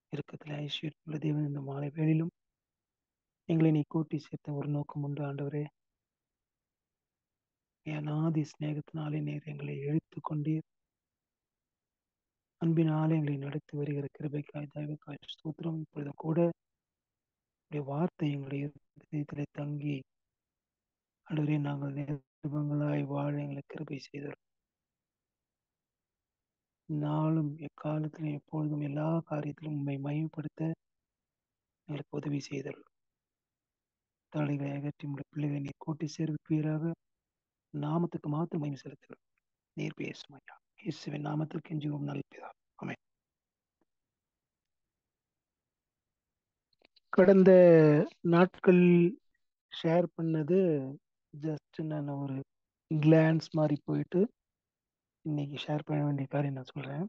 இறுக்கத்தில் ஐஸ்வர்யுள்ள தேவன் இந்த மாலை வேளையிலும் எங்களை நீ கூட்டி சேர்த்த ஒரு நோக்கம் உண்டு ஆண்டவரே அநாதி சிநேகத்தினாலே நீர் எங்களை இழுத்து கொண்டீர் அன்பினாலே எங்களை நடத்தி வருகிற கிருபைக்காய் தயவுக்காய் ஸ்தோத்திரம் இப்பொழுது கூட உடைய வார்த்தை எங்களுடைய இதயத்திலே தங்கி ஆண்டவரே நாங்கள் நிருபங்களாய் வாழ எங்களை கிருபை செய்தோம் நாளும் எக்காலத்திலும் எப்பொழுதும் எல்லா காரியத்திலும் உண்மை மையப்படுத்த எங்களுக்கு உதவி செய்தல் தலைகளை அகற்றி உடைய பிள்ளைகளை நீர் கூட்டி சேர்ப்பீராக நாமத்துக்கு மாத்திரம் மகிமை செலுத்துகிறோம் நீர் பேசும் ஐயா இயேசுவின் நாமத்தில் கெஞ்சுவோம் நல்ல பிதா ஆமே கடந்த நாட்கள் ஷேர் பண்ணது ஜஸ்ட் நான் ஒரு கிளான்ஸ் மாதிரி போயிட்டு இன்னைக்கு ஷேர் பண்ண வேண்டிய காரியம் நான் சொல்றேன்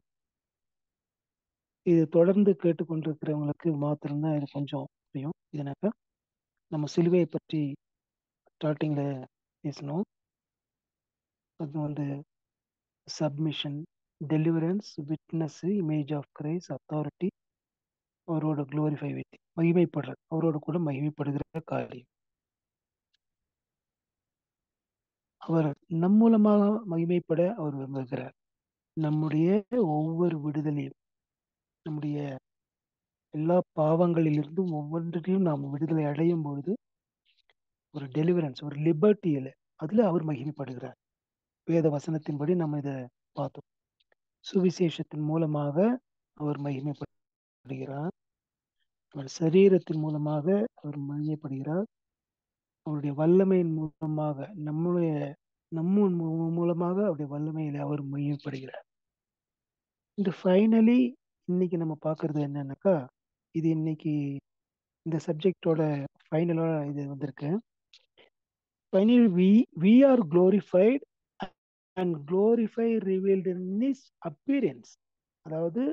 இது தொடர்ந்து கேட்டுக்கொண்டிருக்கிறவங்களுக்கு மாத்திரம்தான் இது கொஞ்சம் புரியும் இதனாக்க நம்ம சிலுவையை பற்றி ஸ்டார்டிங்ல பேசணும் அது வந்து submission deliverance witness image of grace authority அவரோட குளோரிஃபை வித் மகிமைப்படுற அவரோட கூட மகிமைப்படுகிற காரியம் அவர் நம் மூலமாக மகிமைப்பட அவர் விரும்புகிறார் நம்முடைய ஒவ்வொரு விடுதலையும் நம்முடைய எல்லா பாவங்களிலிருந்தும் ஒவ்வொன்றிலையும் நாம் விடுதலை அடையும் பொழுது ஒரு டெலிவரன்ஸ் ஒரு லிபர்ட்டியில அதுல அவர் மகிமைப்படுகிறார் வேத வசனத்தின்படி நம்ம இதை பார்த்தோம் சுவிசேஷத்தின் மூலமாக அவர் மகிமைப்படுகிறார் அவர் சரீரத்தின் மூலமாக அவர் மகிமைப்படுகிறார் அவருடைய வல்லமையின் மூலமாக நம்முடைய நம்ம மூலமாக அவருடைய வல்லமையில அவர் மையப்படுகிறார் இந்த ஃபைனலி இன்னைக்கு நம்ம பார்க்கறது என்னன்னாக்கா இது இன்னைக்கு இந்த சப்ஜெக்டோட ஃபைனலோட இது வந்திருக்கு final we we are glorified and glorify revealed in his appearance அதாவது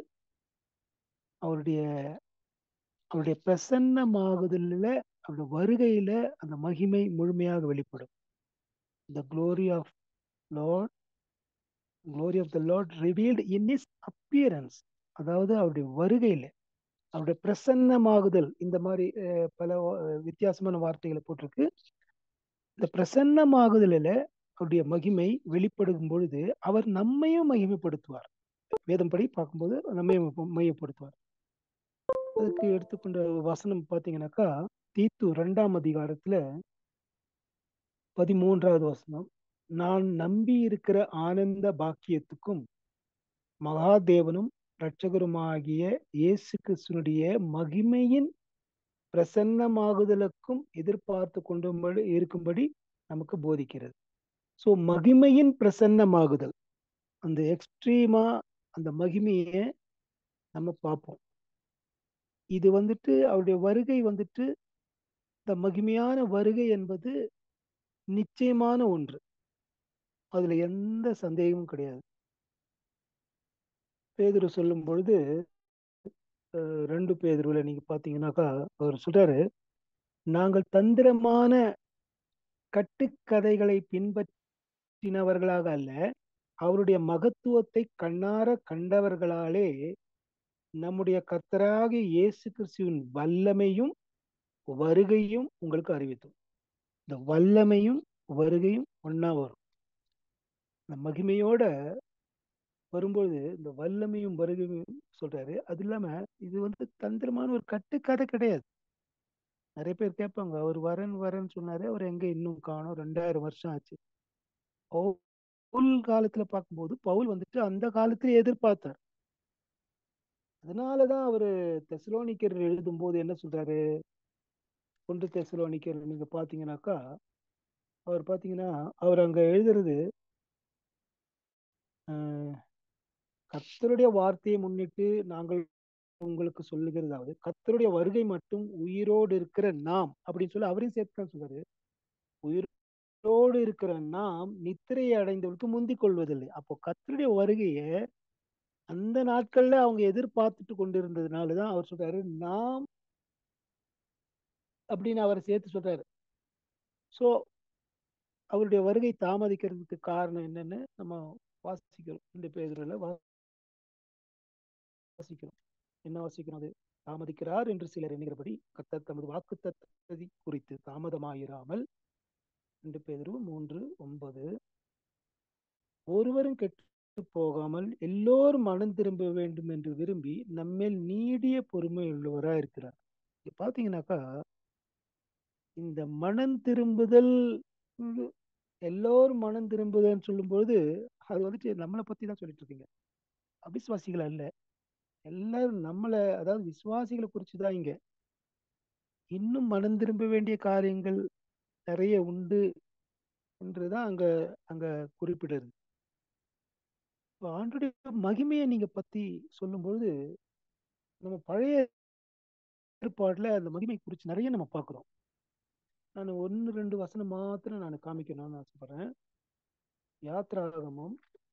அவருடைய அவருடைய பிரசன்னமாகுதலில் அவருடைய வருகையில அந்த மகிமை முழுமையாக வெளிப்படும் the glory of lord glory of the lord revealed in his appearance அதாவது அவருடைய வருகையில அவருடைய பிரசன்னமாகுதல் இந்த மாதிரி பல வித்தியாசமான வார்த்தைகளை போட்டிருக்கு இந்த பிரசன்னமாகுதலில் அவருடைய மகிமை வெளிப்படும் பொழுது அவர் நம்மையும் மகிமைப்படுத்துவார் வேதம் படி பார்க்கும்போது நம்மையும் மையப்படுத்துவார் அதுக்கு எடுத்துக்கொண்ட வசனம் பார்த்தீங்கன்னாக்கா தீத்து ரெண்டாம் அதிகாரத்துல பதிமூன்றாவது வசனம் நான் நம்பி இருக்கிற ஆனந்த பாக்கியத்துக்கும் மகாதேவனும் இரட்சகருமாகிய இயேசு கிறிஸ்துனுடைய மகிமையின் பிரசன்னமாகுதலுக்கும் எதிர்பார்த்து கொண்டு இருக்கும்படி நமக்கு போதிக்கிறது ஸோ மகிமையின் பிரசன்னமாகுதல் அந்த எக்ஸ்ட்ரீமா அந்த மகிமையை நம்ம பார்ப்போம் இது வந்துட்டு அவருடைய வருகை வந்துட்டு இந்த மகிமையான வருகை என்பது நிச்சயமான ஒன்று அதுல எந்த சந்தேகமும் கிடையாது பேதுரு சொல்லும் பொழுது ரெண்டு பேதுருவில் நீங்க பாத்தீங்கன்னாக்கா அவர் சொல்றாரு நாங்கள் தந்திரமான கட்டுக்கதைகளை பின்பற்றினவர்களாக அல்ல அவருடைய மகத்துவத்தை கண்ணார கண்டவர்களாலே நம்முடைய கர்த்தராகிய இயேசு கிறிஸ்துவின் வல்லமையும் வருகையும் உங்களுக்கு அறிவித்தோம் இந்த வல்லமையும் வருகையும் ஒன்னா வரும் இந்த மகிமையோட வரும்பொழுது இந்த வல்லமையும் வருகையும் சொல்றாரு அது இல்லாம இது வந்து தந்திரமான ஒரு கட்டுக்கதை கிடையாது நிறைய பேர் கேட்பாங்க அவர் வரன் வரன்னு சொன்னாரு அவர் எங்க இன்னும் காணும் ரெண்டாயிரம் வருஷம் ஆச்சு பவுல் காலத்துல பார்க்கும்போது பவுல் வந்துட்டு அந்த காலத்துல எதிர்பார்த்தார் அதனாலதான் அவரு தெசலோனிக்கர் எழுதும் போது என்ன சொல்றாரு ஒன்று தெசலோனிக்கர் நீங்க பாத்தீங்கன்னாக்கா அவர் பாத்தீங்கன்னா அவர் அங்க எழுதுறது கத்தருடைய வார்த்தையை முன்னிட்டு நாங்கள் உங்களுக்கு சொல்லுகிறதாவது கத்தருடைய வருகை மட்டும் உயிரோடு இருக்கிற நாம் அப்படின்னு சொல்லி அவரையும் சேர்த்து தான் சொல்றாரு உயிரோடு இருக்கிற நாம் நித்திரையை அடைந்தவர்களுக்கு முந்திக் கொள்வதில்லை அப்போ கத்தருடைய வருகையை அந்த நாட்கள்ல அவங்க எதிர்பார்த்துட்டு கொண்டிருந்ததுனாலதான் அவர் சொல்றாரு நாம் அப்படின்னு அவரை சேர்த்து சொல்றாரு சோ அவருடைய வருகை தாமதிக்கிறதுக்கு காரணம் என்னன்னு நம்ம வாசிக்கிறோம் ரெண்டு பேர்ல வாசிக்கிறோம் என்ன வாசிக்கிறோம் அது தாமதிக்கிறார் என்று சிலர் எண்ணுகிறபடி கர்த்தர் தமது வாக்குத்தத்தத்தை குறித்து தாமதமாயிராமல் ரெண்டு பேரும் மூன்று ஒன்பது ஒருவரும் கெட்டு போகாமல் எல்லோரும் மனம் திரும்ப வேண்டும் என்று விரும்பி நம்மேல் நீடிய பொறுமை உள்ளவரா இருக்கிறார் இங்க பாத்தீங்கன்னாக்கா இந்த மனம் திரும்புதல் இது எல்லோரும் மனம் திரும்புதல்னு சொல்லும்போது அது வந்துட்டு நம்மளை பத்தி தான் சொல்லிட்டு இருக்கீங்க அவிசுவாசிகள் அல்ல எல்லாரும் நம்மளை அதாவது விசுவாசிகளை குறித்து தான் இங்க இன்னும் மனம் திரும்ப வேண்டிய காரியங்கள் நிறைய உண்டு என்றுதான் அங்க அங்க குறிப்பிடுறது இப்போ ஆண்டுடைய மகிமையை நீங்க பத்தி சொல்லும்பொழுது நம்ம பழைய ஏற்பாடுல அந்த மகிமை குறித்து நிறைய நம்ம பார்க்கிறோம் நான் ஒன்று ரெண்டு வசனம் மாத்திரம் நான் காமிக்கணும்னு ஆசைப்படுறேன் யாத்ராகமம்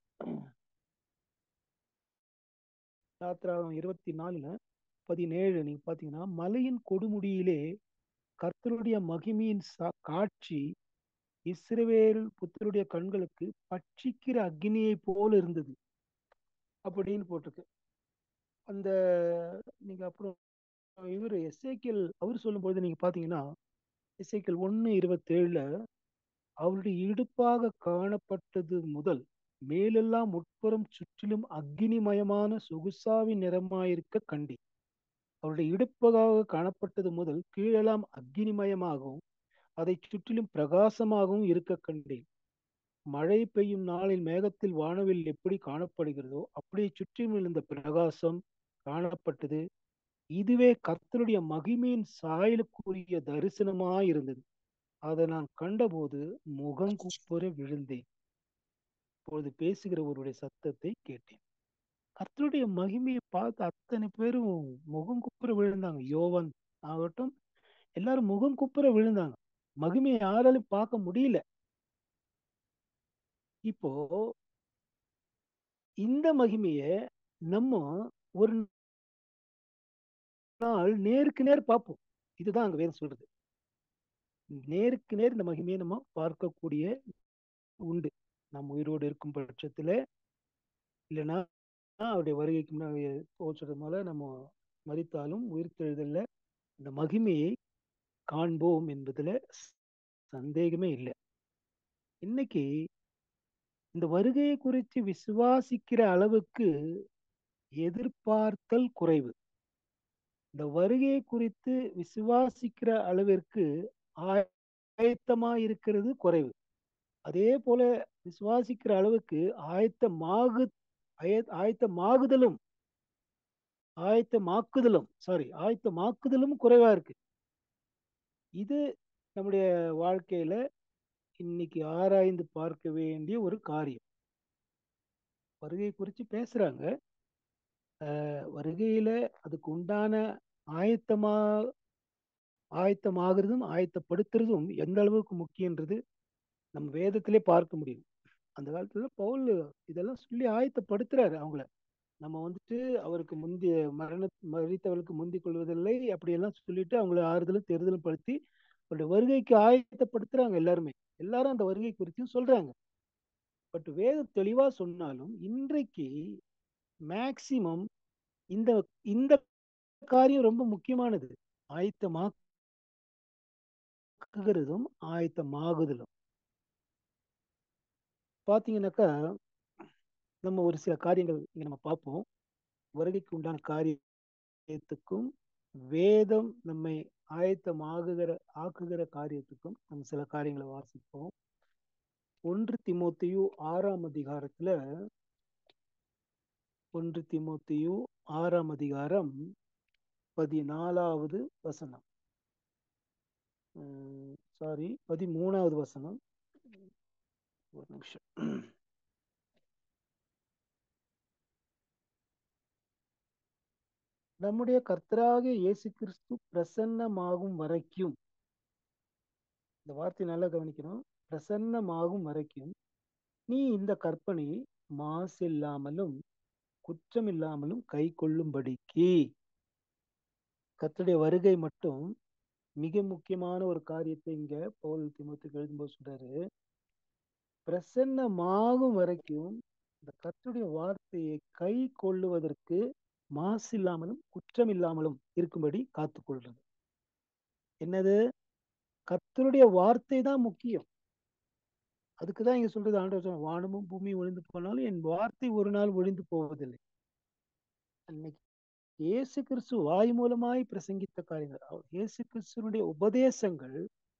யாத்ராகம் இருபத்தி நாலுல பதினேழு நீங்க பாத்தீங்கன்னா மலையின் கொடுமுடியிலே கர்த்தருடைய மகிமையின் சா- காட்சி இஸ்ரவேல் புத்தருடைய கண்களுக்கு பட்சிக்கிற அக்னியை போல இருந்தது அப்படின்னு போட்டிருக்கு அந்த நீங்க அப்புறம் இவர் எஸ்ஏக்கியல் அவர் சொல்லும்போது நீங்க பாத்தீங்கன்னா எஸ்ஏக்கியல் ஒன்னு இருபத்தேழுல அவருடைய இடுப்பாக காணப்பட்டது முதல் மேலெல்லாம் உட்புறம் சுற்றிலும் அக்னிமயமான சொகுசாவின் நிறமாயிருக்க கண்டி அவருடைய இடுப்பாக காணப்பட்டது முதல் கீழெல்லாம் அக்னிமயமாகவும் அதை சுற்றிலும் பிரகாசமாகவும் இருக்க கண்டேன் மழை பெய்யும் நாளில் மேகத்தில் வானவில் எப்படி காணப்படுகிறதோ அப்படியே சுற்றிலும் இருந்த பிரகாசம் காணப்பட்டது இதுவே கர்த்தருடைய மகிமையின் சாயலுக்குரிய தரிசனமாயிருந்தது அதை நான் கண்டபோது முகங்குப்புற விழுந்தேன் இப்பொழுது பேசுகிறவருடைய சத்தத்தை கேட்டேன் கர்த்தருடைய மகிமையை பார்த்து அத்தனை பேரும் முகங்குப்புற விழுந்தாங்க யோவன் ஆகட்டும் எல்லாரும் முகங்குப்புற விழுந்தாங்க மகிமையை யாராலும் பார்க்க முடியல இப்போ இந்த மகிமைய நம்ம ஒரு நாள் நேருக்கு நேர் பார்ப்போம் இதுதான் அங்க வேதம் சொல்றது நேருக்கு நேர் இந்த மகிமையை நம்ம பார்க்கக்கூடிய உண்டு நம்ம உயிரோடு இருக்கும் பட்சத்துல இல்லைன்னா அவருடைய வருகைக்கு முன்னாடி சொல்றது போல நம்ம மறித்தாலும் உயிர்த்தெழுதல்ல இந்த மகிமையை காண்போம் என்பதுல சந்தேகமே இல்லை இன்னைக்கு இந்த வருகையை குறித்து விசுவாசிக்கிற அளவுக்கு எதிர்பார்த்தல் குறைவு இந்த வருகையை குறித்து விசுவாசிக்கிற அளவிற்கு ஆயத்தமா இருக்கிறது குறைவு அதே போல விசுவாசிக்கிற அளவுக்கு ஆயத்தமாகு ஆய- ஆயத்தமாகுதலும் ஆயத்தமாக்குதலும் சாரி ஆயத்தமாக்குதலும் குறைவா இருக்கு இது நம்முடைய வாழ்க்கையில இன்னைக்கு ஆராய்ந்து பார்க்க வேண்டிய ஒரு காரியம் வருகை குறித்து பேசுறாங்க அஹ் வருகையில அதுக்கு உண்டான ஆயத்தமா ஆயத்தமாகிறதும் ஆயத்தப்படுத்துறதும் எந்த அளவுக்கு முக்கியன்றது நம்ம வேதத்திலே பார்க்க முடியும் அந்த காலத்துல பவுல் இதெல்லாம் சொல்லி ஆயத்தப்படுத்துறாரு அவங்கள நம்ம வந்துட்டு அவருக்கு முந்தைய மரண மறித்தவர்களுக்கு முந்திக் கொள்வதில்லை அப்படியெல்லாம் சொல்லிட்டு அவங்கள ஆறுதலும் தேர்தலும் படுத்தி அவருடைய வருகைக்கு ஆயத்தப்படுத்துறாங்க எல்லாருமே எல்லாரும் அந்த வருகை குறித்தும் சொல்றாங்க பட் வேதம் தெளிவா சொன்னாலும் இன்றைக்கு மேக்சிமம் இந்த இந்த காரியம் ரொம்ப முக்கியமானது ஆயத்தமாக்குகிறதும் ஆயத்தமாகுதலும் பாத்தீங்கன்னாக்கா நம்ம ஒரு சில காரியங்கள் இங்க நம்ம பார்ப்போம் வருகைக்கு உண்டான காரியத்துக்கும் வேதம் நம்மை ஆயத்தமாகுகிற ஆக்குகிற காரியத்துக்கும் நம்ம சில காரியங்களை வாசிப்போம் ஒன்று திமோத்தியு ஆறாம் அதிகாரத்துல ஒன்று திமோத்தியு ஆறாம் அதிகாரம் பதினாலாவது வசனம் சாரி பதிமூணாவது வசனம் ஒரு நிமிஷம் நம்முடைய கர்த்தராகிய இயேசு கிறிஸ்து பிரசன்னமாகும் வரைக்கும் இந்த வார்த்தை நல்லா கவனிக்கணும் பிரசன்னமாகும் வரைக்கும் நீ இந்த கற்பனையை மாசில்லாமலும் குற்றமில்லாமலும் கை கொள்ளும்படிக்கு கர்த்தருடைய வருகை மட்டும் மிக முக்கியமான ஒரு காரியத்தை இங்க பவுல் திமுத்துக்கு எழுதும்போது சொல்றாரு பிரசன்னமாகும் வரைக்கும் இந்த கர்த்தருடைய வார்த்தையை கை கொள்ளுவதற்கு மாசு இல்லாமலும் குற்றம் இல்லாமலும் இருக்கும்படி காத்துக்கொள்றது என்னது கர்த்தருடைய வார்த்தை தான் முக்கியம் அதுக்குதான் இங்க சொல்றது ஆண்டவர் சொல்ற வானமும் பூமியும் ஒழிந்து போனாலும் என் வார்த்தை ஒரு நாள் ஒழிந்து போவதில்லை அன்னைக்கு இயேசு கிறிஸ்து வாய் மூலமாய் பிரசங்கித்த காரியங்கள் அவர் இயேசு கிறிஸ்துவனுடைய உபதேசங்கள்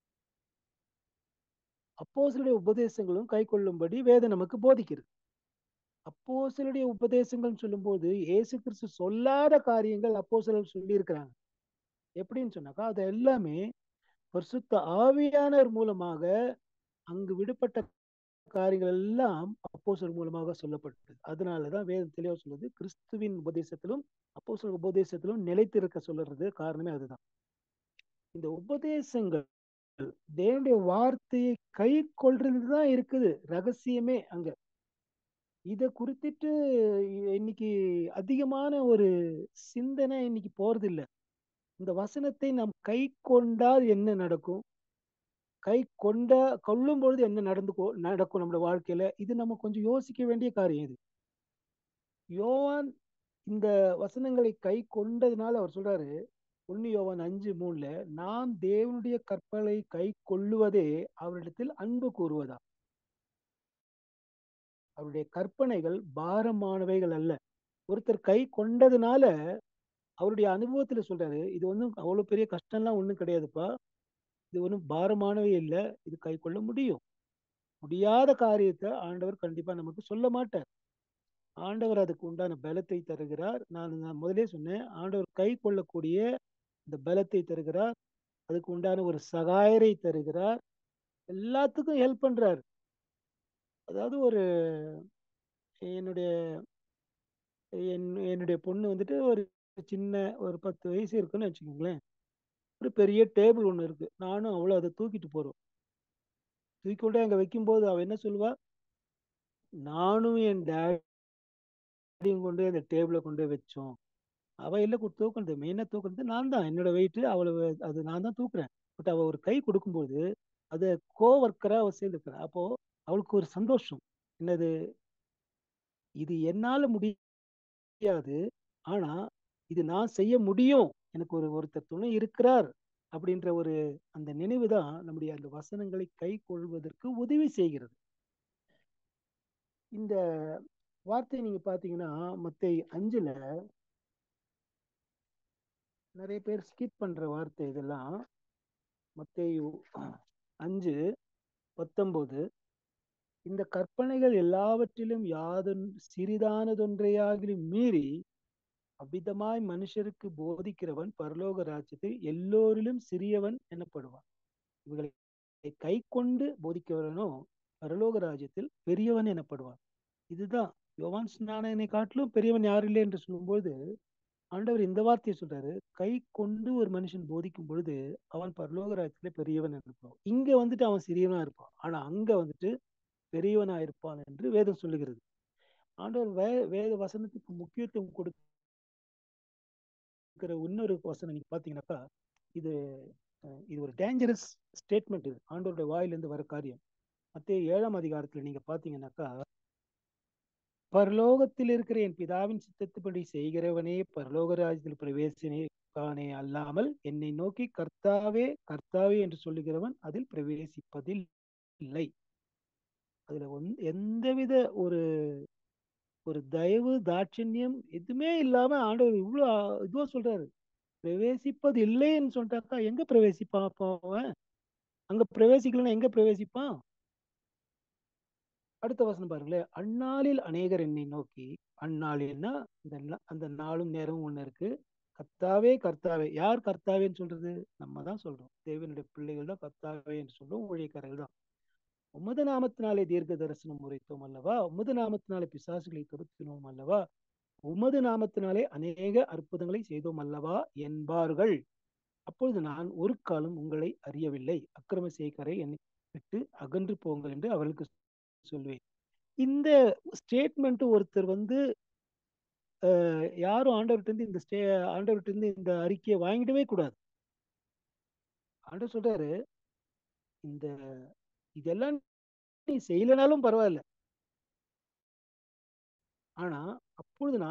அப்போஸ்தலருடைய உபதேசங்களும் கை கொள்ளும்படி வேதம் நமக்கு போதிக்கிறது அப்போஸ்தலருடைய உபதேசங்கள் சொல்லும்போது இயேசு கிறிஸ்து சொல்லாத காரியங்கள் அப்போஸ்தலர் சொல்லி இருக்கிறாங்க எப்படின்னு சொன்னாக்கா அது எல்லாமே பரிசுத்த ஆவியானவர் மூலமாக அங்கு விடுபட்ட காரியங்கள் எல்லாம் அப்போஸ்தலர் மூலமாக சொல்லப்பட்டது அதனாலதான் வேதம் தெளிவா சொல்லுது கிறிஸ்துவின் உபதேசத்திலும் அப்போஸ்தலர் உபதேசத்திலும் நிலைத்திருக்க சொல்லுறது காரணமே அதுதான் இந்த உபதேசங்கள் தேவனுடைய வார்த்தையை கை கொள்றது தான் இருக்குது ரகசியமே அங்க இத குறித்துட்டு இன்னைக்கு அதிகமான ஒரு சிந்தனை இன்னைக்கு போறது இல்ல இந்த வசனத்தை நாம் கை கொண்டால் என்ன நடக்கும் கை கொண்ட கொள்ளும் பொழுது என்ன நடந்து நடக்கும் நம்மளோட வாழ்க்கையில இது நம்ம கொஞ்சம் யோசிக்க வேண்டிய காரியம் இது யோவான் இந்த வசனங்களை கை கொண்டதுனால அவர் சொல்றாரு ஒன்னு யோவான் அஞ்சு மூணுல நாம் தேவனுடைய கற்பலை கை கொள்ளுவதே அவரிடத்தில் அன்பு கூறுவதா அவருடைய கற்பனைகள் பாரமானவைகள் அல்ல ஒருத்தர் கை கொண்டதுனால அவருடைய அனுபவத்துல சொல்றாரு இது ஒன்றும் அவ்வளவு பெரிய கஷ்டம்லாம் ஒண்ணும் கிடையாதுப்பா இது ஒன்றும் பாரமானவே இல்லை இது கை கொள்ள முடியும் முடியாத காரியத்தை ஆண்டவர் கண்டிப்பா நமக்கு சொல்ல மாட்டார் ஆண்டவர் அதுக்கு உண்டான பலத்தை தருகிறார் நான் நான் முதலே சொன்னேன் ஆண்டவர் கை கொள்ளக்கூடிய இந்த பலத்தை தருகிறார் அதுக்கு உண்டான ஒரு சகாயரை தருகிறார் எல்லாத்துக்கும் ஹெல்ப் பண்றாரு அதாவது ஒரு என்னுடைய என் என்னுடைய பொண்ணு வந்துட்டு ஒரு சின்ன ஒரு பத்து வயசு இருக்குன்னு வச்சுக்கோங்களேன் ஒரு பெரிய டேபிள் ஒன்று இருக்கு நானும் அவ்வளோ அதை தூக்கிட்டு போறோம் தூக்கி கொண்டு அங்கே வைக்கும்போது அவ என்ன சொல்லுவா நானும் என் டேடியும் கொண்டு அந்த டேபிளை கொண்டு வச்சோம் அவ இல்லை தூக்குறது மெயினாக தூக்குறது நான் தான் என்னோட வெயிட்டு அவளை அது நான் தான் தூக்குறேன் பட் அவ ஒரு கை கொடுக்கும்போது அது கோ ஒர்க்கரா அவ சேர்ந்துக்கிறா அப்போ அவளுக்கு ஒரு சந்தோஷம் என்னது இது என்னால முடியாது ஆனா இது நான் செய்ய முடியும் எனக்கு ஒரு ஒருத்தர் துணை இருக்கிறார் அப்படின்ற ஒரு அந்த நினைவு தான் நம்முடைய அந்த வசனங்களை கை கொள்வதற்கு உதவி செய்கிறது இந்த வார்த்தை நீங்க பாத்தீங்கன்னா மத்தை அஞ்சுல நிறைய பேர் ஸ்கிப் பண்ற வார்த்தை இதெல்லாம் மத்தை அஞ்சு பத்தொன்பது இந்த கற்பனைகள் எல்லாவற்றிலும் யாதொன் சிறிதானதொன்றையாகிலும் மீறி அவ்விதமாய் மனுஷருக்கு போதிக்கிறவன் பரலோக ராஜ்யத்தில் எல்லோரிலும் சிறியவன் எனப்படுவான் இவர்களை கை கொண்டு போதிக்கிறவனோ பரலோக ராஜ்யத்தில் பெரியவன் எனப்படுவான் இதுதான் யோவான் ஸ்நானனை காட்டிலும் பெரியவன் யாரும் இல்லை என்று சொல்லும்போது ஆண்டவர் இந்த வார்த்தையை சொல்றாரு கை கொண்டு ஒரு மனுஷன் போதிக்கும் பொழுது அவன் பரலோக ராஜ்யத்துல பெரியவன் இருப்பான் இங்க வந்துட்டு அவன் சிறியவனா இருப்பான் ஆனா அங்க வந்துட்டு பெரியவனா இருப்பான் என்று வேதம் சொல்லுகிறது ஆண்டவர் வே வேத வசனத்துக்கு முக்கியத்துவம் கொடுக்கிற இன்னொரு வசனம் நீங்க பாத்தீங்கன்னாக்கா இது இது ஒரு டேஞ்சரஸ் ஸ்டேட்மெண்ட் இது ஆண்டவருடைய வாயிலிருந்து வர காரியம் மத்திய ஏழாம் அதிகாரத்துல நீங்க பாத்தீங்கன்னாக்கா பரலோகத்தில் இருக்கிற என் பிதாவின் சித்தத்துப்படி செய்கிறவனே பரலோக ராஜ்யத்தில் பிரவேசினே அல்லாமல் என்னை நோக்கி கர்த்தாவே கர்த்தாவே என்று சொல்லுகிறவன் அதில் பிரவேசிப்பதில் இல்லை அதுல ஒன் எந்தவித ஒரு ஒரு தயவு தாட்சண்யம் எதுவுமே இல்லாம ஆண்டவர் இவ்வளவு இதுவா சொல்றாரு பிரவேசிப்பது இல்லைன்னு சொல்லிட்டாக்கா எங்க பிரவேசிப்பான் அப்போ அவன் அங்க பிரவேசிக்கலன்னா எங்க பிரவேசிப்பான் அடுத்த வசனம் பாருங்களேன் அந்நாளில் அநேகர் என்னை நோக்கி அந்நாளில்னா இந்த அந்த நாளும் நேரமும் ஒண்ணு இருக்கு கர்த்தாவே கர்த்தாவே யார் கர்த்தாவேன்னு சொல்றது நம்ம தான் சொல்றோம் தேவனுடைய பிள்ளைகள் தான் கர்த்தாவே என்று சொல்றோம் ஊழியக்காரர்கள் தான் உமது நாமத்தினாலே தீர்க்க தரிசனம் உரைத்தோம் அல்லவா உமது நாமத்தினாலே பிசாசுகளை துரத்தினோம் அல்லவா உமது நாமத்தினாலே அநேக அற்புதங்களை செய்தோம் அல்லவா என்பார்கள் அப்பொழுது நான் ஒரு காலம் உங்களை அறியவில்லை அக்கிரம செய்கரை என்னை விட்டு அகன்று போங்கள் என்று அவர்களுக்கு சொல்வேன் இந்த ஸ்டேட்மெண்ட் ஒருத்தர் வந்து யாரும் ஆண்டவர்கிட்ட இருந்து இந்த ஸ்டே ஆண்டவர்கிட்ட இருந்து இந்த அறிக்கையை வாங்கிடவே கூடாது ஆண்டவர் சொல்றாரு இந்த இதெல்லாம் நீ செய்யலனாலும் பரவாயில்ல ஆனா அப்பொழுது நான்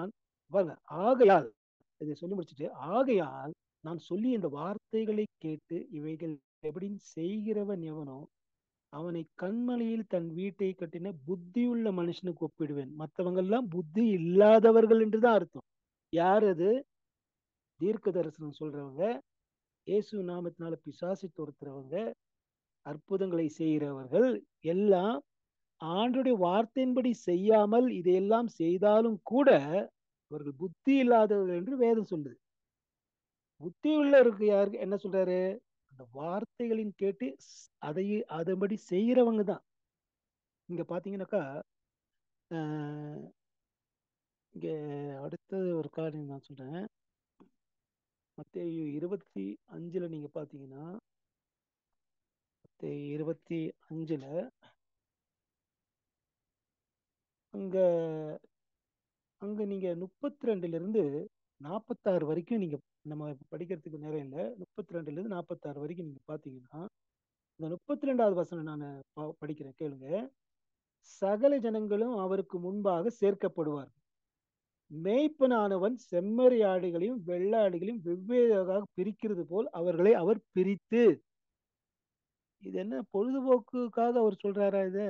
பாருங்க ஆகையால் இதை சொல்லி முடிச்சுட்டு ஆகையால் நான் சொல்லி இந்த வார்த்தைகளை கேட்டு இவைகள் எப்படி செய்கிறவன் எவனோ அவனை கண்மலையில் தன் வீட்டை கட்டின புத்தியுள்ள மனுஷனுக்கு ஒப்பிடுவேன் மற்றவங்க எல்லாம் புத்தி இல்லாதவர்கள் என்றுதான் அர்த்தம் யார் அது தீர்க்க தரிசனம் சொல்றவங்க இயேசு நாமத்தினால பிசாசி துரத்துறவங்க அற்புதங்களை செய்கிறவர்கள் எல்லாம் ஆண்டுடைய வார்த்தையின்படி செய்யாமல் இதையெல்லாம் செய்தாலும் கூட அவர்கள் புத்தி இல்லாதவர்கள் என்று வேதம் சொல்லுது புத்தி உள்ளவருக்கு யாருக்கு என்ன சொல்றாரு அந்த வார்த்தைகளின் கேட்டு அதை அதன்படி செய்யறவங்க தான் இங்க பாத்தீங்கன்னாக்கா இங்க அடுத்தது ஒரு காரியம் நான் சொல்றேன் மத்திய இருபத்தி அஞ்சுல நீங்க பாத்தீங்கன்னா இருபத்தி அஞ்சுல அங்க அங்க நீங்க முப்பத்தி ரெண்டுல இருந்து நாற்பத்தாறு வரைக்கும் நீங்க நம்ம படிக்கிறதுக்கு நேரம் இல்லை முப்பத்தி ரெண்டுல இருந்து நாற்பத்தாறு வரைக்கும் நீங்க பாத்தீங்கன்னா இந்த முப்பத்தி ரெண்டாவது வசனம் நான் படிக்கிறேன் கேளுங்க சகல ஜனங்களும் அவருக்கு முன்பாக சேர்க்கப்படுவார் மேய்ப்பனானவன் செம்மறி ஆடுகளையும் வெள்ள ஆடுகளையும் வெவ்வேறாக பிரிக்கிறது போல் அவர்களை அவர் பிரித்து இது என்ன பொழுதுபோக்குக்காக அவர் சொல்றாரா இது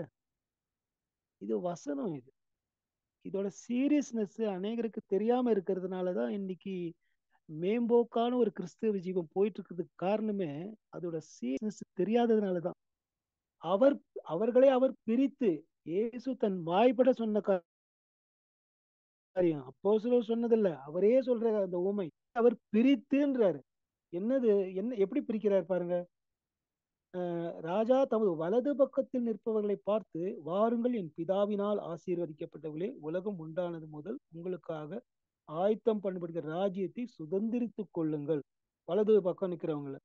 இது வசனம் இது இதோட சீரியஸ்னஸ் அநேகருக்கு தெரியாம இருக்கிறதுனாலதான் இன்னைக்கு மேம்போக்கான ஒரு கிறிஸ்தவ ஜீவம் போயிட்டு இருக்கிறதுக்கு காரணமே அதோட சீரியஸ்னஸ் தெரியாததுனாலதான் அவர் அவர்களே அவர் பிரித்து இயேசு தன் வாய்ப்பட சொன்ன காரியம் அப்போ சிலர் சொன்னதில்ல அவரே சொல்ற அந்த ஊமை அவர் பிரித்துன்றாரு என்னது என்ன எப்படி பிரிக்கிறார் பாருங்க ராஜா தமது வலது பக்கத்தில் நிற்பவர்களை பார்த்து வாருங்கள் என் பிதாவினால் ஆசீர்வதிக்கப்பட்டவர்களே உலகம் உண்டானது முதல் உங்களுக்காக ஆயத்தம் பண்ணப்படுகிற ராஜ்யத்தை சுதந்திரித்துக் கொள்ளுங்கள் வலது பக்கம் நிக்கிறவங்கள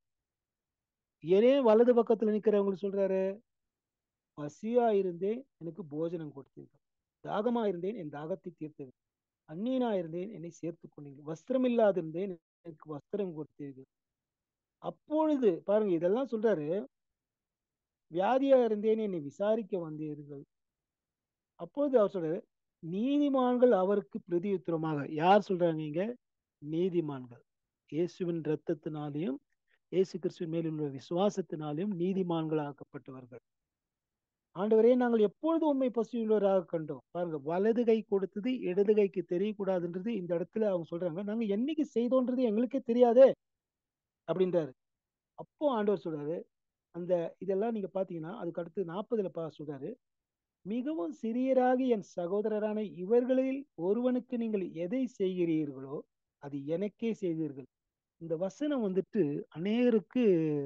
ஏன் வலது பக்கத்துல நிக்கிறவங்க சொல்றாரு பசியா இருந்தேன் எனக்கு போஜனம் கொடுத்தீர்கள் தாகமா இருந்தேன் என் தாகத்தை தீர்த்தது அந்நியனா இருந்தேன் என்னை சேர்த்து கொண்டீர்கள் வஸ்திரம் இல்லாதிருந்தேன் எனக்கு வஸ்திரம் கொடுத்தீர்கள் அப்பொழுது பாருங்க இதெல்லாம் சொல்றாரு வியாதியா இருந்தேன் என்னை விசாரிக்க வந்தீர்கள் அப்பொழுது அவர் சொல்றாரு நீதிமான்கள் அவருக்கு பிரதியுத்தரமாக யார் சொல்றாங்க இங்க நீதிமான்கள் இயேசுவின் ரத்தத்தினாலையும் இயேசு கிறிஸ்துவின் மேல் உள்ள விசுவாசத்தினாலையும் நீதிமான்கள் ஆக்கப்பட்டவர்கள் ஆண்டவரே நாங்கள் எப்பொழுது உண்மை பசியுள்ளவராக கண்டோம் பாருங்க வலது கை கொடுத்தது இடது கைக்கு தெரியக்கூடாதுன்றது இந்த இடத்துல அவங்க சொல்றாங்க நாங்க என்னைக்கு செய்தோன்றது எங்களுக்கே தெரியாதே அப்படின்றாரு அப்போ ஆண்டவர் சொல்றாரு அந்த இதெல்லாம் நீங்க பாத்தீங்கன்னா அதுக்கு அடுத்து நாற்பதுல பா சொல்றாரு மிகவும் சிறியராகி என் சகோதரரான இவர்களில் ஒருவனுக்கு நீங்கள் எதை செய்கிறீர்களோ அது எனக்கே செய்தீர்கள் இந்த வசனம் வந்துட்டு அநேகருக்கு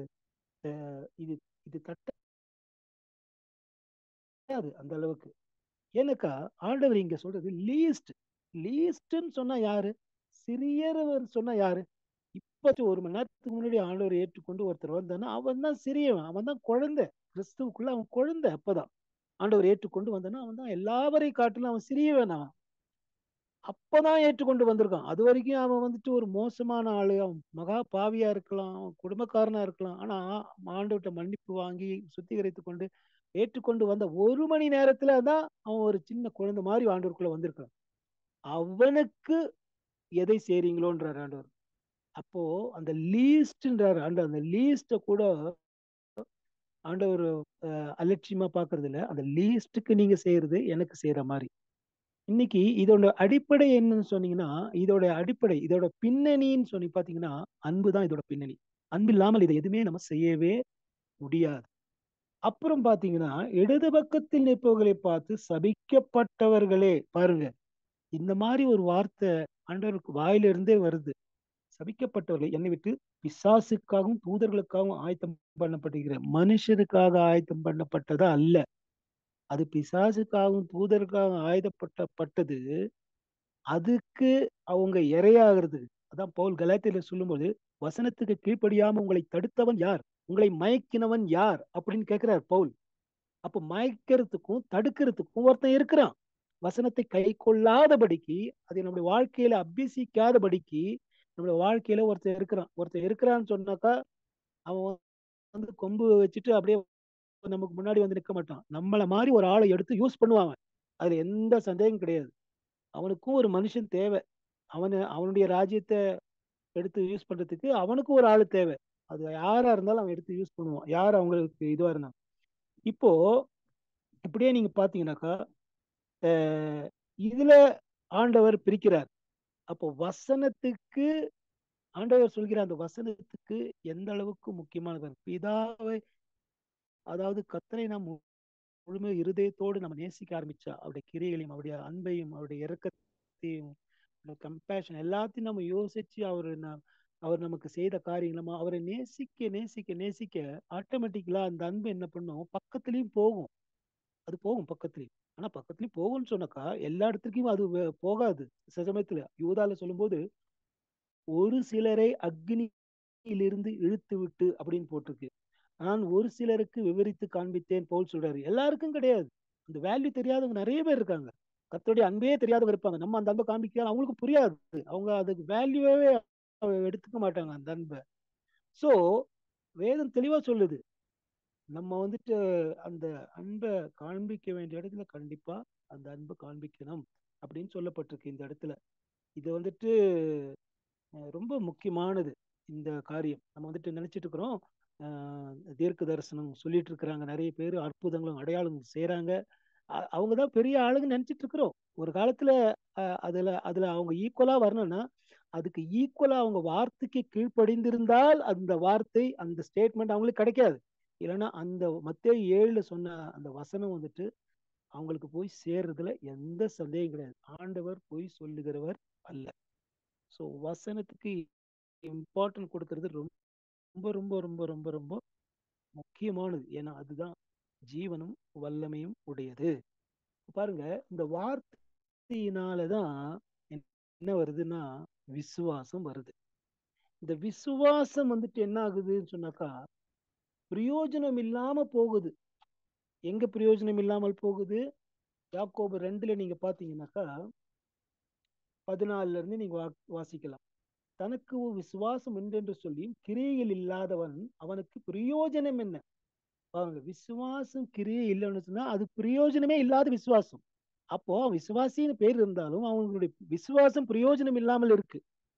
இது இது தட்ட அந்த அளவுக்கு ஏன்னாக்கா ஆண்டவர் இங்க சொல்றது லீஸ்ட் லீஸ்ட்ன்னு சொன்னா யாரு சிறியவர் சொன்னா யாரு இப்ப ஒரு மணி நேரத்துக்கு முன்னாடி ஆண்டவர் ஏற்றுக்கொண்டு ஒருத்தர் வந்தானா அவன் தான் சிறியவன் அவன் தான் குழந்தை கிறிஸ்துவுக்குள்ள அவன் குழந்தை அப்பதான் ஆண்டவர் ஏற்றுக்கொண்டு வந்தானா அவன் தான் எல்லாவரையும் காட்டிலும் அவன் சிறியவன் அவன் அப்பதான் ஏற்றுக்கொண்டு வந்திருக்கான் அது வரைக்கும் அவன் வந்துட்டு ஒரு மோசமான ஆளு அவன் மகா பாவியா இருக்கலாம் அவன் குடும்பக்காரனா இருக்கலாம் ஆனா ஆண்டவர்கிட்ட மன்னிப்பு வாங்கி சுத்திகரித்து கொண்டு ஏற்றுக்கொண்டு வந்த ஒரு மணி நேரத்துல தான் அவன் ஒரு சின்ன குழந்தை மாதிரி ஆண்டவருக்குள்ள வந்திருக்கான் அவனுக்கு எதை செய்றீங்களோன்றார் ஆண்டவர் அப்போ அந்த லீஸ்ட்ன்றாரு ஆண்டு அந்த லீஸ்ட கூட ஆண்டவர் அலட்சியமா பாக்குறது இல்ல அந்த லீஸ்ட்டுக்கு நீங்க செய்யறது எனக்கு செய்யற மாதிரி இன்னைக்கு இதோட அடிப்படை என்னன்னு சொன்னீங்கன்னா இதோட அடிப்படை இதோட பின்னணின்னு சொல்லி பாத்தீங்கன்னா அன்பு தான் இதோட பின்னணி அன்பு இல்லாமல் இதை எதுவுமே நம்ம செய்யவே முடியாது அப்புறம் பாத்தீங்கன்னா இடது பக்கத்தில் நிற்பவர்களை பார்த்து சபிக்கப்பட்டவர்களே பாருங்க இந்த மாதிரி ஒரு வார்த்தை ஆண்டவருக்கு வாயிலிருந்தே வருது சபிக்கப்பட்டவர்கள் என்னை விட்டு பிசாசுக்காகவும் தூதர்களுக்காகவும் ஆயத்தம் பண்ணப்பட்டிருக்கிற மனுஷருக்காக ஆயத்தம் பண்ணப்பட்டதா அல்ல அது பிசாசுக்காகவும் தூதருக்காகவும் ஆயுதப்பட்டப்பட்டது அதுக்கு அவங்க இரையாகிறதுக்கு அதான் பவுல் கலாத்தில சொல்லும்போது வசனத்துக்கு கீழ்ப்படியாம உங்களை தடுத்தவன் யார் உங்களை மயக்கினவன் யார் அப்படின்னு கேட்கிறார் பவுல் அப்ப மயக்கிறதுக்கும் தடுக்கிறதுக்கும் ஒருத்தன் இருக்கிறான் வசனத்தை கை கொள்ளாதபடிக்கு அதை நம்முடைய வாழ்க்கையில அபியசிக்காதபடிக்கு நம்மளுடைய வாழ்க்கையில ஒருத்தர் இருக்கிறான் ஒருத்தர் இருக்கிறான்னு சொன்னாக்கா அவன் வந்து கொம்பு வச்சுட்டு அப்படியே நமக்கு முன்னாடி வந்து நிற்க மாட்டான் நம்மளை மாதிரி ஒரு ஆளை எடுத்து யூஸ் பண்ணுவான் அதுல எந்த சந்தேகம் கிடையாது அவனுக்கும் ஒரு மனுஷன் தேவை அவனு அவனுடைய ராஜ்யத்தை எடுத்து யூஸ் பண்றதுக்கு அவனுக்கு ஒரு ஆள் தேவை அது யாரா இருந்தாலும் அவன் எடுத்து யூஸ் பண்ணுவான் யார் அவங்களுக்கு இதுவா இருந்தாங்க இப்போ இப்படியே நீங்க பாத்தீங்கன்னாக்கா அஹ் இதுல ஆண்டவர் பிரிக்கிறார் அப்போ வசனத்துக்கு ஆண்டவர் சொல்கிற அந்த வசனத்துக்கு எந்த அளவுக்கு முக்கியமானது பிதாவை அதாவது கத்தரை நாம் முழுமை இருதயத்தோடு நம்ம நேசிக்க ஆரம்பிச்சா அவருடைய கிரியைகளையும் அவருடைய அன்பையும் அவருடைய இறக்கத்தையும் கம்பேஷன் எல்லாத்தையும் நம்ம யோசிச்சு அவர் அவர் நமக்கு செய்த காரியங்களும் அவரை நேசிக்க நேசிக்க நேசிக்க ஆட்டோமேட்டிக்கலா அந்த அன்பு என்ன பண்ணும் பக்கத்துலயும் போகும் அது போகும் பக்கத்துலயும் ஆனா பக்கத்துலயும் போகும்னு சொன்னாக்கா எல்லா இடத்துக்கும் அது வே- போகாது சில சமயத்துல யூதால சொல்லும்போது ஒரு சிலரை அக்னியிலிருந்து இழுத்து விட்டு அப்படின்னு போட்டிருக்கு நான் ஒரு சிலருக்கு விவரித்து காண்பித்தேன் போல் சொல்றாரு எல்லாருக்கும் கிடையாது அந்த வேல்யூ தெரியாதவங்க நிறைய பேர் இருக்காங்க கர்த்தருடைய அன்பே தெரியாதவங்க இருப்பாங்க நம்ம அந்த அன்பை காண்பிக்க அவங்களுக்கு புரியாது அவங்க அதுக்கு வேல்யூவே எடுத்துக்க மாட்டாங்க அந்த அன்பை சோ வேதம் தெளிவா சொல்லுது நம்ம வந்துட்டு அந்த அன்பை காண்பிக்க வேண்டிய இடத்துல கண்டிப்பா அந்த அன்பை காண்பிக்கணும் அப்படின்னு சொல்லப்பட்டிருக்கு இந்த இடத்துல இது வந்துட்டு அஹ், ரொம்ப முக்கியமானது இந்த காரியம் நம்ம வந்துட்டு நினைச்சிட்டு இருக்கிறோம் ஆஹ், தீர்க்க தரிசனம் சொல்லிட்டு இருக்கிறாங்க நிறைய பேர் அற்புதங்களும் அடையாளங்களும் செய்றாங்க அ- அவங்க தான் பெரிய ஆளுங்க நினைச்சிட்டு இருக்கிறோம் ஒரு காலத்துல அஹ், அதுல அதுல அவங்க ஈக்குவலா வரணும்னா அதுக்கு ஈக்குவலா அவங்க வார்த்தைக்கு கீழ்ப்படிந்திருந்தால் அந்த வார்த்தை அந்த ஸ்டேட்மெண்ட் அவங்களுக்கு கிடைக்காது இல்லைன்னா அந்த மத்தேயு ஏழுல சொன்ன அந்த வசனம் வந்துட்டு அவங்களுக்கு போய் சேர்றதுல எந்த சந்தேகம் கிடையாது ஆண்டவர் போய் சொல்லுகிறவர் அல்ல ஸோ வசனத்துக்கு இம்பார்ட்டன்ட் கொடுக்கறது ரொம்ப ரொம்ப ரொம்ப ரொம்ப ரொம்ப முக்கியமானது ஏன்னா அதுதான் ஜீவனும் வல்லமையும் உடையது பாருங்க இந்த வார்த்தையினாலதான் என்ன வருதுன்னா விசுவாசம் வருது இந்த விசுவாசம் வந்துட்டு என்ன ஆகுதுன்னு சொன்னாக்கா பிரயோஜனம் இல்லாம போகுது எங்க பிரயோஜனம் இல்லாமல் போகுது யாக்கோபு ரெண்டுல நீங்க பாத்தீங்கன்னாக்கா பதினாலுல இருந்து நீங்க வா- வாசிக்கலாம் தனக்கு ஒரு விசுவாசம் உண்டென்று சொல்லி கிரியைகள் இல்லாதவன் அவனுக்கு பிரயோஜனம் என்ன பாருங்க விசுவாசம் கிரியை இல்லைன்னு சொன்னா அது பிரயோஜனமே இல்லாத விசுவாசம் அப்போ அவன் விசுவாசின்னு பேர் இருந்தாலும் அவங்களுடைய விசுவாசம் பிரயோஜனம் இல்லாமல் இருக்கு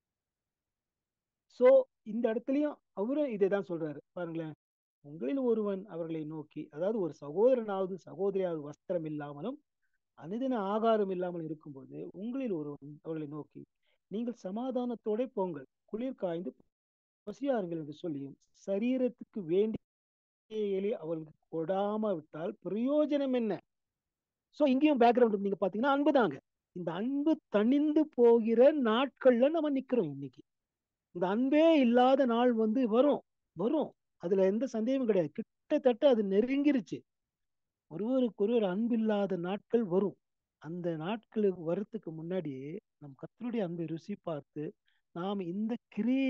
சோ இந்த இடத்துலயும் அவரும் இதை தான் சொல்றாரு பாருங்களேன் உங்களில் ஒருவன் அவர்களை நோக்கி அதாவது ஒரு சகோதரனாவது சகோதரியாவது வஸ்திரம் இல்லாமலும் அனுதின ஆகாரம் இல்லாமல் இருக்கும்போது உங்களில் ஒருவன் அவர்களை நோக்கி நீங்கள் சமாதானத்தோட போங்கள் குளிர் காய்ந்து பசியாருங்கள் என்று சொல்லியும் சரீரத்துக்கு வேண்டிய அவர்களுக்கு கொடாம விட்டால் பிரயோஜனம் என்ன சோ இங்கேயும் பேக்ரவுண்ட் நீங்க பாத்தீங்கன்னா அன்பு தாங்க இந்த அன்பு தணிந்து போகிற நாட்கள்ல நம்ம நிக்கிறோம் இன்னைக்கு இந்த அன்பே இல்லாத நாள் வந்து வரும் வரும் அதுல எந்த சந்தேகமும் கிடையாது கிட்டத்தட்ட அது நெருங்கிருச்சு ஒருவருக்கு ஒருவர் அன்பு இல்லாத நாட்கள் வரும் அந்த நாட்களுக்கு வரத்துக்கு முன்னாடியே நம் கர்த்தருடைய அன்பை ருசி பார்த்து நாம் இந்த கிரியை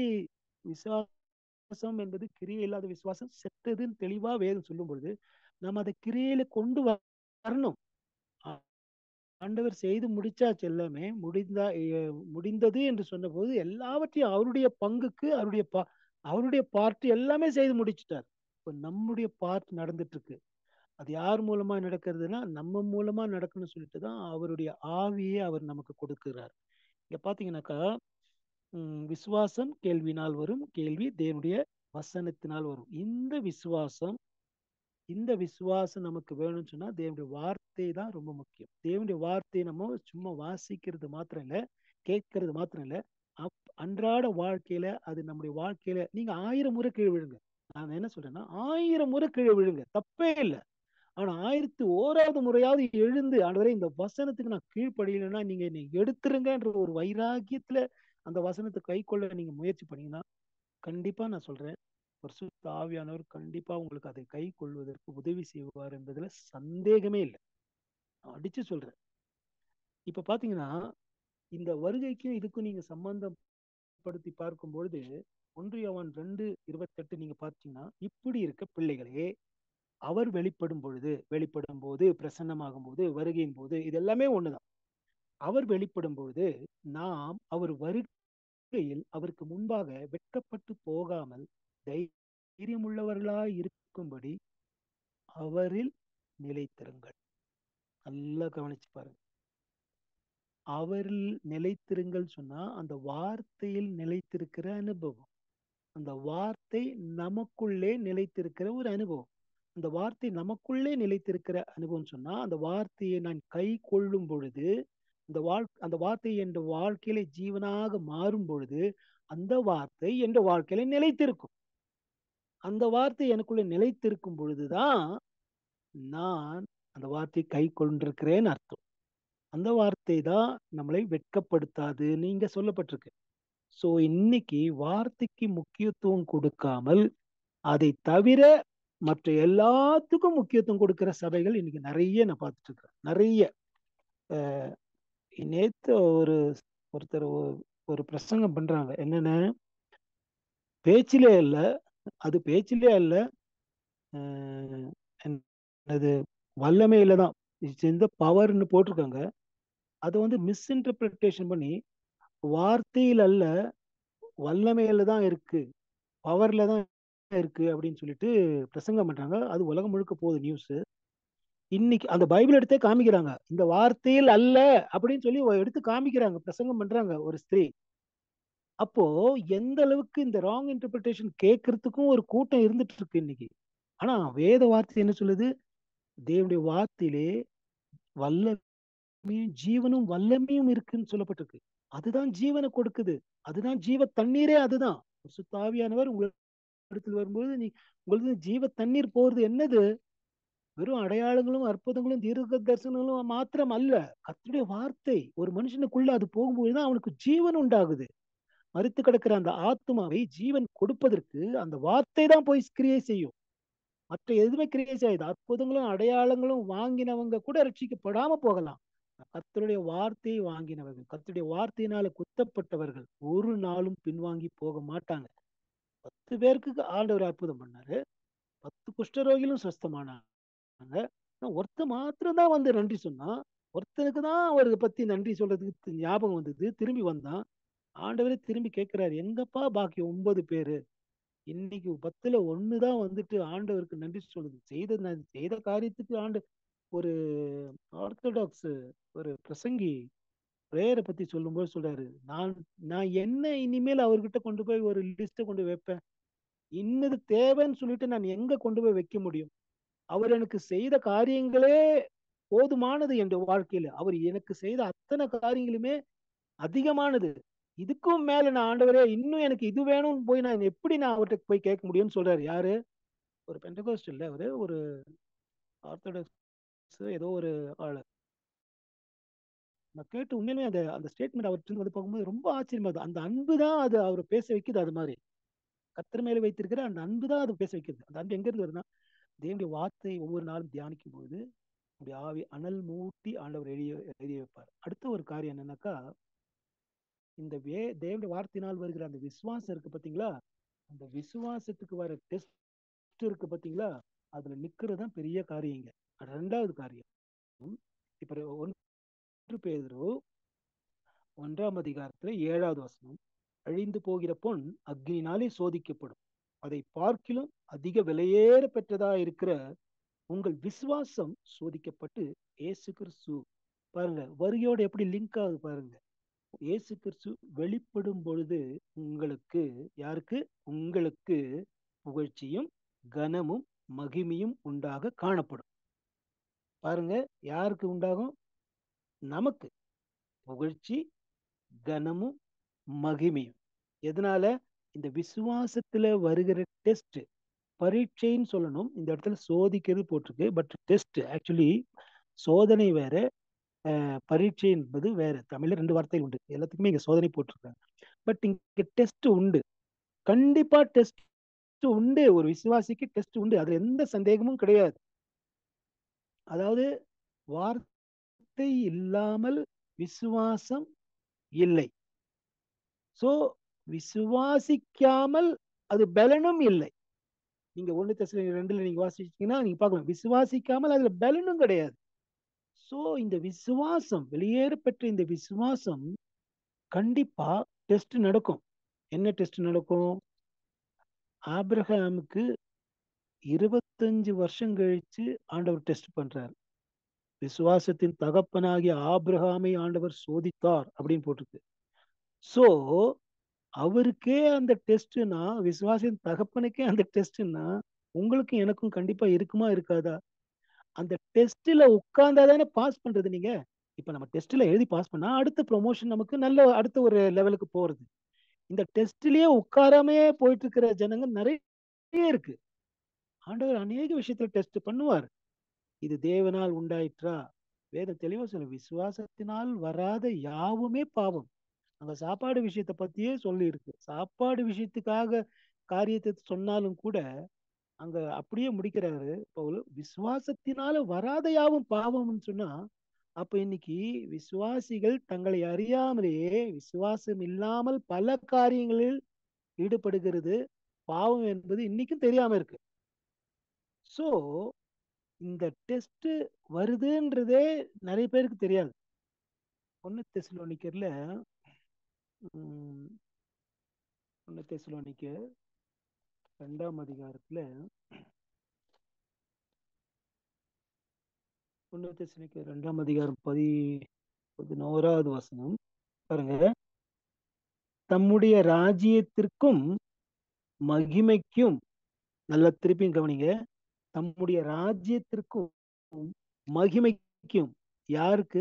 விசுவாசம் என்பது கிரியை இல்லாத விசுவாசம் செத்ததுன்னு தெளிவா வேதம் சொல்லும் பொழுது நாம் அதை கிரியையில கொண்டு வரணும் ஆ- ஆண்டவர் செய்து முடிச்சாச்சு எல்லாமே முடிந்தா எ- முடிந்தது என்று சொன்னபோது எல்லாவற்றையும் அவருடைய பங்குக்கு அவருடைய பா- அவருடைய பார்ட் எல்லாமே செய்து முடிச்சிட்டார் இப்ப நம்முடைய பார்ட் நடந்துட்டு இருக்கு அது யார் மூலமா நடக்கிறதுனா நம்ம மூலமா நடக்கணும்னு சொல்லிட்டு தான் அவருடைய ஆவியை அவர் நமக்கு கொடுக்கிறார் இங்க பாத்தீங்கன்னாக்கா உம், விசுவாசம் கேள்வினால் வரும் கேள்வி தேவனுடைய வசனத்தினால் வரும் இந்த விசுவாசம் இந்த விசுவாசம் நமக்கு வேணும்னு சொன்னா தேவனுடைய வார்த்தை தான் ரொம்ப முக்கியம் தேவனுடைய வார்த்தையை நம்ம சும்மா வாசிக்கிறது மாத்திரம் இல்ல கேட்கறது மாத்திரம் இல்ல அப்- அன்றாட வாழ்க்கையில அது நம்முடைய வாழ்க்கையில நீங்க ஆயிரம் முறை கீழே விழுங்க நான் என்ன சொல்றேன்னா ஆயிரம் முறை கீழே விழுங்க தப்பே இல்லை ஆனா ஆயிரத்தி ஓராவது முறையாவது எழுந்து ஆண்டவரே இந்த வசனத்துக்கு நான் கீழ்ப்படியலைன்னா நீங்க என்னை எடுத்துருங்கன்ற ஒரு வைராக்கியத்துல அந்த வசனத்தை கை கொள்ள நீங்க முயற்சி பண்ணீங்கன்னா கண்டிப்பா நான் சொல்றேன் பரிசுத்த ஆவியானவர் கண்டிப்பா உங்களுக்கு அதை கை கொள்வதற்கு உதவி செய்வார் என்பதுல சந்தேகமே இல்லை நான் அடிச்சு சொல்றேன் இப்ப பாத்தீங்கன்னா இந்த வருகைக்கும் இதுக்கும் நீங்க சம்பந்தப்படுத்தி பார்க்கும் பொழுது ஒன்று யோவான் ரெண்டு இருபத்தெட்டு நீங்க பார்த்தீங்கன்னா இப்படி இருக்க பிள்ளைகளே அவர் வெளிப்படும் பொழுது வெளிப்படும் போது பிரசன்னமாகும் போது வருகையின் போது இது எல்லாமே ஒண்ணுதான் அவர் வெளிப்படும் பொழுது நாம் அவர் வருகையில் அவருக்கு முன்பாக வெட்கப்பட்டு போகாமல் தைரியமுள்ளவர்களாய் இருக்கும்படி அவரில் நிலைத்திருங்கள் நல்லா கவனிச்சு பாருங்க அவரில் நிலைத்திருங்கள் சொன்னா அந்த வார்த்தையில் நிலைத்திருக்கிற அனுபவம் அந்த வார்த்தை நமக்குள்ளே நிலைத்திருக்கிற ஒரு அனுபவம் அந்த வார்த்தை நமக்குள்ளே நிலைத்திருக்கிற அனுபவம் சொன்னா அந்த வார்த்தையை நான் கை கொள்ளும் பொழுது அந்த வாழ் அந்த வார்த்தை என்ற வாழ்க்கையில ஜீவனாக மாறும் பொழுது அந்த வார்த்தை என்ற வாழ்க்கையில நிலைத்திருக்கும் அந்த வார்த்தை எனக்குள்ள நிலைத்திருக்கும் பொழுதுதான் நான் அந்த வார்த்தை கை கொண்டிருக்கிறேன்னு அர்த்தம் அந்த வார்த்தை தான் நம்மளை வெட்கப்படுத்தாது நீங்க சொல்லப்பட்டிருக்கு சோ இன்னைக்கு வார்த்தைக்கு முக்கியத்துவம் கொடுக்காமல் அதை தவிர மற்ற எல்லாத்துக்கும் முக்கியத்துவம் கொடுக்கிற சபைகள் இன்னைக்கு நிறைய நான் பார்த்துட்டு இருக்கிறேன் நிறைய நேத்து ஒரு ஒருத்தர் ஒரு பிரசங்கம் பண்றாங்க என்னென்ன பேச்சிலே இல்ல அது பேச்சிலே அல்ல அது வல்லமையில தான் இந்த பவர்னு போட்டிருக்காங்க அதை வந்து மிஸ்இன்டர்பிரிட்டேஷன் பண்ணி வார்த்தையில் அல்ல வல்லமையில தான் இருக்கு பவர்ல தான் இருக்கு அப்படின்னு சொல்லிட்டு பிரசங்கம் பண்றாங்க அது உலகம் முழுக்க போகுது நியூஸ் இன்னைக்கு அந்த பைபிள் எடுத்தே காமிக்கிறாங்க இந்த வார்த்தையில் அல்ல அப்படின்னு சொல்லி எடுத்து காமிக்கிறாங்க பிரசங்கம் பண்றாங்க ஒரு ஸ்திரீ அப்போ எந்த அளவுக்கு இந்த ராங் இன்டர்பிரிட்டேஷன் கேட்கறதுக்கும் ஒரு கூட்டம் இருந்துட்டு இருக்கு இன்னைக்கு ஆனா வேத வார்த்தை என்ன சொல்லுது தேவனுடைய வார்த்தையிலே வல்லமையும் ஜீவனும் வல்லமையும் இருக்குன்னு சொல்லப்பட்டிருக்கு அதுதான் ஜீவனை கொடுக்குது அதுதான் ஜீவ தண்ணீரே அதுதான் சுத்தாவியானவர் இடத்துல வரும்போது நீ உங்களுக்கு ஜீவ தண்ணீர் போறது என்னது வெறும் அடையாளங்களும் அற்புதங்களும் தீர்க்க தரிசனங்களும் மாத்திரம் அல்ல கத்துடைய வார்த்தை ஒரு மனுஷனுக்குள்ள அது போகும்போதுதான் அவனுக்கு ஜீவன் உண்டாகுது மறுத்து கிடக்கிற அந்த ஆத்மாவை ஜீவன் கொடுப்பதற்கு அந்த வார்த்தை தான் போய் கிரியை செய்யும் மற்ற எதுவுமே கிரியை செய்யாது அற்புதங்களும் அடையாளங்களும் வாங்கினவங்க கூட ரட்சிக்கப்படாம போகலாம் கத்தருடைய வார்த்தையை வாங்கினவர்கள் கத்தருடைய வார்த்தையினால குத்தப்பட்டவர்கள் ஒரு நாளும் பின்வாங்கி போக மாட்டாங்க பத்து பேருக்கு ஆண்டவர் அற்புதம் பண்ணாரு பத்து குஷ்டரோகிகளும் சுஸ்தமானாங்க ஒருத்த மாத்திரம் தான் வந்து நன்றி சொன்னா ஒருத்தனுக்கு தான் அவரை பத்தி நன்றி சொல்றதுக்கு ஞாபகம் வந்தது திரும்பி வந்தான் ஆண்டவரே திரும்பி கேட்கிறாரு எங்கப்பா பாக்கி ஒன்பது பேரு இன்னைக்கு பத்துல ஒண்ணுதான் வந்துட்டு ஆண்டவருக்கு நன்றி சொல்லுது செய்த செய்த காரியத்துக்கு ஆண்டு ஒரு ஆர்த்தடாக்ஸ் ஒரு பிரசங்கி பிரேயரை பத்தி சொல்லும்போது சொல்றாரு நான் நான் என்ன இனிமேல் அவர்கிட்ட கொண்டு போய் ஒரு லிஸ்ட்டை கொண்டு வைப்பேன் இன்னது தேவைன்னு சொல்லிட்டு நான் எங்க கொண்டு போய் வைக்க முடியும் அவர் எனக்கு செய்த காரியங்களே போதுமானது என்ற வாழ்க்கையில அவர் எனக்கு செய்த அத்தனை காரியங்களுமே அதிகமானது இதுக்கும் மேல நான் ஆண்டவரே இன்னும் எனக்கு இது வேணும்னு போய் நான் எப்படி நான் அவர்கிட்ட போய் கேட்க முடியும்னு சொல்றாரு யாரு ஒரு பெண்டகோஸ்ட் இல்ல அவரு ஒரு ஆர்த்தடாக்ஸ் ஏதோ ஒரு ஆளு நான் கேட்டு உண்மையிலுமே அந்த அந்த ஸ்டேட்மெண்ட் அவர்கிட்ட வந்து பார்க்கும்போது ரொம்ப ஆச்சரியமா இருக்கு அந்த அன்பு தான் அது அவர் பேச வைக்குது அது மாதிரி கத்திர மேல வைத்திருக்கிற அந்த அன்பு தான் அது பேச வைக்கிறது அந்த அன்பு எங்க இருந்து வருதுன்னா தேவனுடைய வார்த்தை ஒவ்வொரு நாளும் தியானிக்கும் போது அப்படி ஆவி அனல் மூட்டி ஆண்டவர் எழுதி எழுதி வைப்பார் அடுத்த ஒரு காரியம் என்னன்னாக்கா இந்த வே தேவனுடைய வார்த்தையினால் வருகிற அந்த விசுவாசம் இருக்கு பாத்தீங்களா அந்த விசுவாசத்துக்கு வர டெஸ்ட் இருக்கு பாத்தீங்களா அதுல நிக்கிறது தான் பெரிய காரியங்க ரெண்டாவது காரியம் இப்ப ஒன்று பேதரோ ஒன்றாம் அதிகாரத்துல ஏழாவது வசனம் அழிந்து போகிற பொன் அக்னினாலே சோதிக்கப்படும் அதை பார்க்கிலும் அதிக விலையேற பெற்றதா இருக்கிற உங்கள் விசுவாசம் சோதிக்கப்பட்டு ஏசு கிறிஸ்து பாருங்க வருகையோட எப்படி லிங்க் ஆகுது பாருங்க இயேசு கிறிஸ்து வெளிப்படும் பொழுது உங்களுக்கு யாருக்கு உங்களுக்கு புகழ்ச்சியும் கனமும் மகிமையும் உண்டாக காணப்படும் பாருங்க யாருக்கு உண்டாகும் நமக்கு புகழ்ச்சி கனமும் மகிமையும் எதனால இந்த விசுவாசத்துல வருகிற டெஸ்ட் பரீட்சைன்னு சொல்லணும் இந்த இடத்துல சோதிக்கிறது போட்டிருக்கு பட் டெஸ்ட் ஆக்சுவலி சோதனை வேற பரீட்சை என்பது வேற தமிழ்ல ரெண்டு வார்த்தைகள் உண்டு எல்லாத்துக்குமே இங்க சோதனை போட்டிருக்காங்க பட் இங்க டெஸ்ட் உண்டு கண்டிப்பா டெஸ்ட் உண்டு ஒரு விசுவாசிக்கு டெஸ்ட் உண்டு அதுல எந்த சந்தேகமும் கிடையாது அதாவது வார்த்தை இல்லாமல் விசுவாசம் இல்லை சோ விசுவாசிக்காமல் அது பலனும் இல்லை நீங்க ஒண்ணு தசை ரெண்டுல நீங்க வாசிச்சீங்கன்னா நீங்க பார்க்கலாம் விசுவாசிக்காமல் அதுல பலனும் கிடையாது சோ இந்த விசுவாசம் வெளியேற பெற்ற இந்த விசுவாசம் கண்டிப்பா டெஸ்ட் நடக்கும் என்ன டெஸ்ட் நடக்கும் ஆப்ரஹாமுக்கு இருபத்தஞ்சு வருஷம் கழிச்சு ஆண்டவர் டெஸ்ட் பண்றாரு விசுவாசத்தின் தகப்பனாகிய ஆபிரகாமை ஆண்டவர் சோதித்தார் அப்படின்னு போட்டிருக்கு சோ அவருக்கே அந்த டெஸ்ட்னா விசுவாசின் தகப்பனுக்கே அந்த டெஸ்ட்னா உங்களுக்கும் எனக்கும் கண்டிப்பா இருக்குமா இருக்காதா அந்த டெஸ்ட்ல உட்கார்ந்தாதானே பாஸ் பண்றது நீங்க இப்ப நம்ம டெஸ்ட்ல எழுதி பாஸ் பண்ணா அடுத்த ப்ரொமோஷன் நமக்கு நல்ல அடுத்த ஒரு லெவலுக்கு போறது இந்த டெஸ்ட்லயே உட்காராமே போயிட்டு இருக்கிற ஜனங்க நிறைய இருக்கு ஆண்டவர் அநேக விஷயத்துல டெஸ்ட் பண்ணுவார் இது தேவனால் உண்டாயிற்றா வேத தெளிவா சொல்ல விசுவாசத்தினால் வராத யாவுமே பாவம் அங்க சாப்பாடு விஷயத்த பத்தியே சொல்லி இருக்கு சாப்பாடு விஷயத்துக்காக காரியத்தை சொன்னாலும் கூட அங்க அப்படியே முடிக்கிறாரு பவுல் விசுவாசத்தினால வராத யாவும் பாவம்னு சொன்னா அப்ப இன்னைக்கு விசுவாசிகள் தங்களை அறியாமலேயே விசுவாசம் இல்லாமல் பல காரியங்களில் ஈடுபடுகிறது பாவம் என்பது இன்னைக்கும் தெரியாம இருக்கு சோ இந்த டெஸ்ட் வருதுன்றதே நிறைய பேருக்கு தெரியாது ஒன்னு தெசலோனிக்கர்ல ஒன்னு தெசலோனிக்கர் ரெண்டாம் அதிகாரத்துல ஒன்னு தெசலோனிக்கர் ரெண்டாம் அதிகாரம் பதி பதினோராவது வசனம் பாருங்க தம்முடைய ராஜ்யத்திற்கும் மகிமைக்கும் நல்லா திருப்பியும் கவனிங்க தம்முடைய ராஜ்யத்திற்கும் மகிமைக்கும் யாருக்கு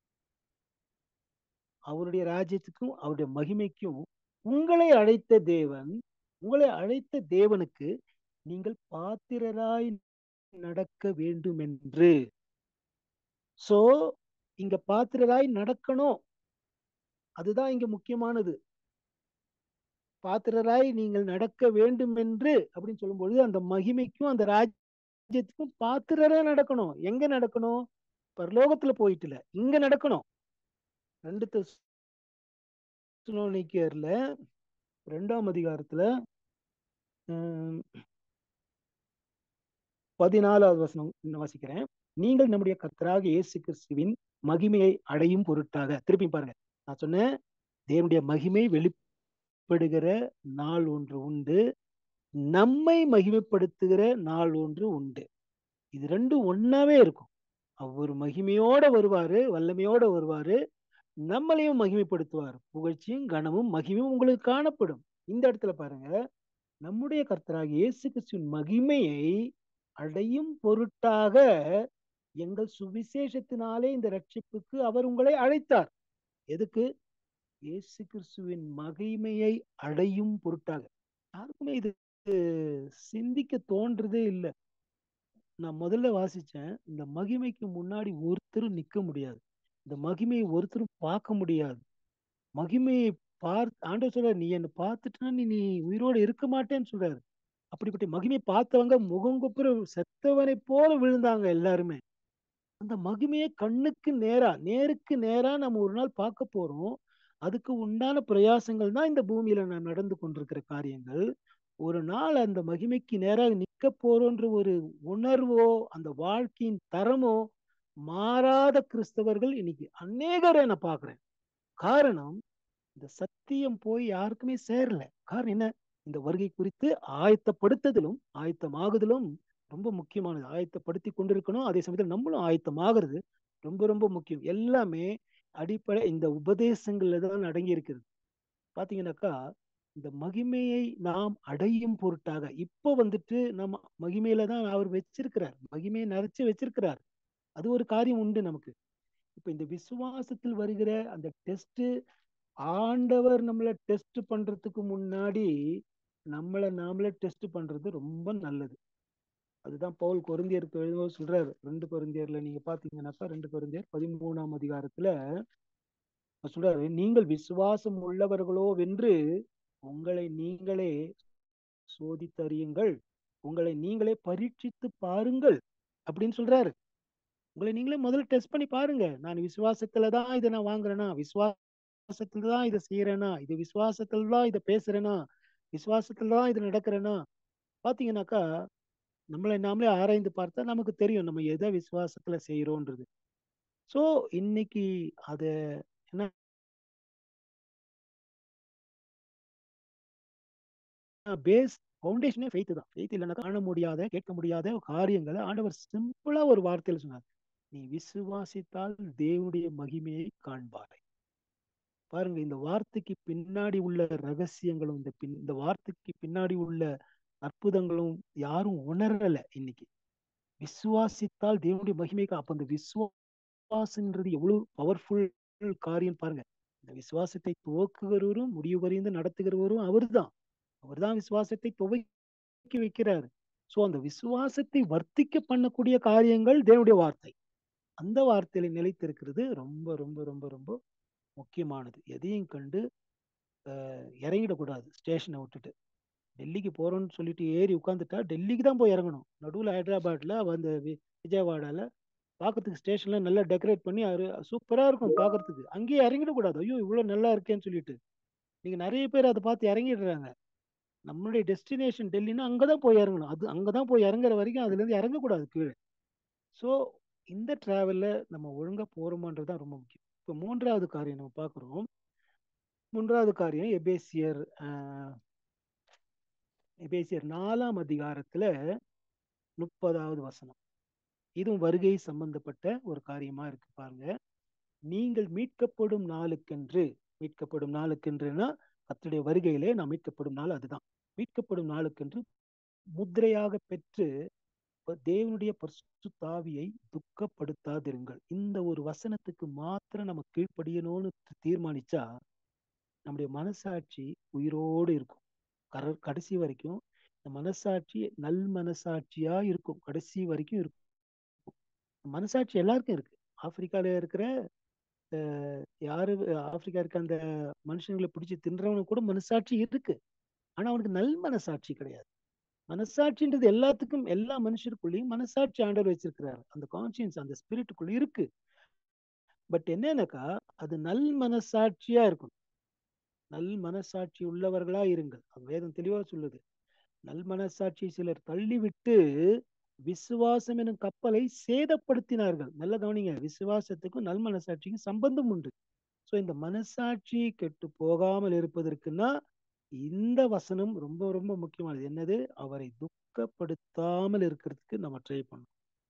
அவருடைய ராஜ்யத்துக்கும் அவருடைய மகிமைக்கும் உங்களை அழைத்த தேவன் உங்களை அழைத்த தேவனுக்கு நீங்கள் பாத்திரராய் நடக்க வேண்டும் என்று சோ இங்க பாத்திரராய் நடக்கணும் அதுதான் இங்க முக்கியமானது பாத்திரராய் நீங்கள் நடக்க வேண்டும் என்று அப்படின்னு சொல்லும்பொழுது அந்த மகிமைக்கும் அந்த ராஜ்யத்துக்கும் பாத்திரரா நடக்கணும் எங்க நடக்கணும் பரலோகத்துல போயிட்டு இல்ல இங்க நடக்கணும் ரெண்டு தெசலோனிக்கர்ல ரெண்டாம் அதிகாரத்துல பதினாலாவது வசனம் வாசிக்கிறேன் நீங்கள் நம்முடைய கத்தராக இயேசு கிறிஸ்துவின் மகிமையை அடையும் பொருட்டாக திருப்பி பாருங்க நான் சொன்னேன் தேவனுடைய மகிமை வெளிப்படுகிற நாள் ஒன்று உண்டு நம்மை மகிமைப்படுத்துகிற நாள் ஒன்று உண்டு இது ரெண்டும் ஒன்னாவே இருக்கும் அவர் மகிமையோட வருவாரு வல்லமையோட வருவாரு நம்மளையும் மகிமைப்படுத்துவார் புகழ்ச்சியும் கனமும் மகிமையும் உங்களுக்கு காணப்படும் இந்த இடத்துல பாருங்க நம்முடைய கர்த்தராக இயேசு கிறிஸ்துவின் மகிமையை அடையும் பொருட்டாக எங்கள் சுவிசேஷத்தினாலே இந்த ரட்சிப்புக்கு அவர் உங்களை அழைத்தார் எதுக்கு இயேசு கிறிஸ்துவின் மகிமையை அடையும் பொருட்டாக யாருக்குமே இது சிந்திக்க தோன்றதே இல்லை நான் முதல்ல வாசிச்சேன் இந்த மகிமைக்கு முன்னாடி ஒருத்தரும் நிக்க முடியாது இந்த மகிமையை ஒருத்தரும் பார்க்க முடியாது மகிமையை பார்த்து ஆண்டவர் சொல்றாரு நீ என்னை பார்த்துட்டா நீ நீ உயிரோடு இருக்க மாட்டேன்னு சொல்றாரு அப்படிப்பட்ட மகிமையை பார்த்தவங்க முகங்குப்புற செத்தவனை போல விழுந்தாங்க எல்லாருமே அந்த மகிமையை கண்ணுக்கு நேரா நேருக்கு நேரா நம்ம ஒரு நாள் பார்க்க போறோம் அதுக்கு உண்டான பிரயாசங்கள் தான் இந்த பூமியில நான் நடந்து கொண்டிருக்கிற காரியங்கள் ஒரு நாள் அந்த மகிமைக்கு நேராக நிக்க போறோன்ற ஒரு உணர்வோ அந்த வாழ்க்கையின் தரமோ மாறாத கிறிஸ்தவர்கள் இன்னைக்கு அநேகரை நான் பாக்குறேன் காரணம் இந்த சத்தியம் போய் யாருக்குமே சேரல காரணம் என்ன இந்த வருகை குறித்து ஆயத்தப்படுத்துதலும் ஆயத்தமாகுதலும் ரொம்ப முக்கியமானது ஆயத்தப்படுத்தி கொண்டிருக்கணும் அதே சமயத்தில் நம்மளும் ஆயத்தமாகிறது ரொம்ப ரொம்ப முக்கியம் எல்லாமே அடிப்படை இந்த உபதேசங்கள்ல தான் அடங்கி இருக்கிறது பாத்தீங்கன்னாக்கா இந்த மகிமையை நாம் அடையும் பொருட்டாக இப்போ வந்துட்டு நம்ம மகிமையில தான் அவர் வச்சிருக்கிறார் மகிமையை நிறைச்சு வச்சிருக்கிறார் அது ஒரு காரியம் உண்டு நமக்கு இப்ப இந்த விசுவாசத்தில் வருகிற அந்த டெஸ்ட் ஆண்டவர் நம்மளை டெஸ்ட் பண்றதுக்கு முன்னாடி நம்மளை நாமளே டெஸ்ட் பண்றது ரொம்ப நல்லது அதுதான் பவுல் கொருந்தியருக்கு எழுதும்போது சொல்றாரு ரெண்டு கொருந்தியர்ல நீங்க பாத்தீங்கன்னாக்கா ரெண்டு கொருந்தியர் பதிமூணாம் அதிகாரத்துல சொல்றாரு நீங்கள் விசுவாசம் உள்ளவர்களோ வென்று உங்களை நீங்களே சோதித்தறியுங்கள் உங்களை நீங்களே பரீட்சித்து பாருங்கள் அப்படின்னு சொல்றாரு உங்களை நீங்களே முதல்ல டெஸ்ட் பண்ணி பாருங்க நான் விசுவாசத்துல தான் இதை நான் வாங்குறேனா விசுவாசத்துல தான் இதை செய்யறேனா இது விசுவாசத்துல தான் இதை பேசுறேனா விசுவாசத்துல தான் இது நடக்கிறேனா பாத்தீங்கன்னாக்கா நம்மளை நாமளே ஆராய்ந்து பார்த்தா நமக்கு தெரியும் நம்ம எதை விசுவாசத்துல செய்யறோன்றது சோ இன்னைக்கு அத என்ன பேஸ் ஃபவுண்டேஷனே ஃபெய்த் தான் ஃபெய்த் இல்லைன்னா காண முடியாத கேட்க முடியாத காரியங்களை ஆண்டவர் சிம்பிளா ஒரு வார்த்தையில சொன்னார் நீ விசுவாசித்தால் தேவனுடைய மகிமையை காண்பாய் பாருங்க இந்த வார்த்தைக்கு பின்னாடி உள்ள ரகசியங்களும் இந்த பின் இந்த வார்த்தைக்கு பின்னாடி உள்ள அற்புதங்களும் யாரும் உணரல இன்னைக்கு விசுவாசித்தால் தேவனுடைய மகிமைக்கு அப்ப அந்த விசுவாசன்றது எவ்வளவு பவர்ஃபுல் காரியம் பாருங்க இந்த விசுவாசத்தை துவக்குகிறவரும் முடிவு வரைந்து நடத்துகிறவரும் அவர்தான் அவர்தான் விசுவாசத்தை துவக்கி வைக்கிறாரு சோ அந்த விசுவாசத்தை வர்த்திக்க பண்ணக்கூடிய காரியங்கள் தேவனுடைய வார்த்தை அந்த வார்த்தையில நிலைத்திருக்கிறது ரொம்ப ரொம்ப ரொம்ப ரொம்ப முக்கியமானது எதையும் கண்டு அஹ், இறங்கிடக்கூடாது ஸ்டேஷனை விட்டுட்டு டெல்லிக்கு போறோம்னு சொல்லிட்டு ஏறி உட்காந்துட்டா டெல்லிக்கு தான் போய் இறங்கணும் நடுவில் ஹைதராபாத்ல அந்த வி- விஜயவாடால பார்க்கறதுக்கு ஸ்டேஷன்ல நல்லா டெக்கரேட் பண்ணி அரு சூப்பரா இருக்கும் பார்க்கறதுக்கு அங்கேயே இறங்கிடக்கூடாது ஐயோ இவ்வளவு நல்லா இருக்கேன்னு சொல்லிட்டு நீங்க நிறைய பேர் அதை பார்த்து இறங்கிடுறாங்க நம்மளுடைய டெஸ்டினேஷன் டெல்லின்னா அங்கதான் போய் இறங்கணும் அது அங்கதான் போய் இறங்குற வரைக்கும் அதுல இருந்து இறங்கக்கூடாது கீழே ஸோ இந்த டிராவல்ல நம்ம ஒழுங்கா போறோமான்றது தான் ரொம்ப முக்கியம் இப்போ மூன்றாவது காரியம் நம்ம பார்க்குறோம் மூன்றாவது காரியம் எபேசியர் ஆஹ், எபேசியர் நாலாம் அதிகாரத்துல முப்பதாவது வசனம் இதுவும் வருகை சம்பந்தப்பட்ட ஒரு காரியமா இருக்கு பாருங்க நீங்கள் மீட்கப்படும் நாளுக்கென்று மீட்கப்படும் நாளுக்கென்றுனா கர்த்தருடைய வருகையிலே நாம் மீட்கப்படும் நாள் அதுதான் மீட்கப்படும் நாளுக்கென்று முத்திரையாக பெற்று தேவனுடைய பரிசுத்தாவியை துக்கப்படுத்தாதிருங்கள் இந்த ஒரு வசனத்துக்கு மாத்திரம் நம்ம கீழ்ப்படியணும்னு தீர்மானிச்சா நம்முடைய மனசாட்சி உயிரோடு இருக்கும் கர கடைசி வரைக்கும் இந்த மனசாட்சி நல் மனசாட்சியா இருக்கும் கடைசி வரைக்கும் இருக்கும் மனசாட்சி எல்லாருக்கும் இருக்கு ஆப்பிரிக்கால இருக்கிற அஹ், யாரு ஆப்பிரிக்கா இருக்க அந்த மனுஷங்களை பிடிச்சி தின்றவனுக்கு கூட மனசாட்சி இருக்கு ஆனா அவனுக்கு நல் மனசாட்சி கிடையாது மனசாட்சின்றது எல்லாத்துக்கும் எல்லா மனுஷருக்குள்ளேயும் மனசாட்சி ஆண்டவர் வச்சிருக்கிறார் அந்த கான்சியன்ஸ் அந்த ஸ்பிரிட்டுக்குள்ள இருக்கு பட் என்னன்னாக்கா அது நல் மனசாட்சியா இருக்கும் நல் மனசாட்சி உள்ளவர்களா இருங்கள் அது வேதம் தெளிவா சொல்லுது நல் மனசாட்சி சிலர் தள்ளிவிட்டு விசுவாசம் எனும் கப்பலை சேதப்படுத்தினார்கள் நல்ல கவனிங்க விசுவாசத்துக்கும் நல் மனசாட்சிக்கும் சம்பந்தம் உண்டு சோ இந்த மனசாட்சி கெட்டு போகாமல் இருப்பதற்குன்னா இந்த வசனம் ரொம்ப ரொம்ப முக்கியமானது என்னது அவரை துக்கப்படுத்தாமல் இருக்கிறதுக்கு நம்ம ட்ரை பண்ணணும்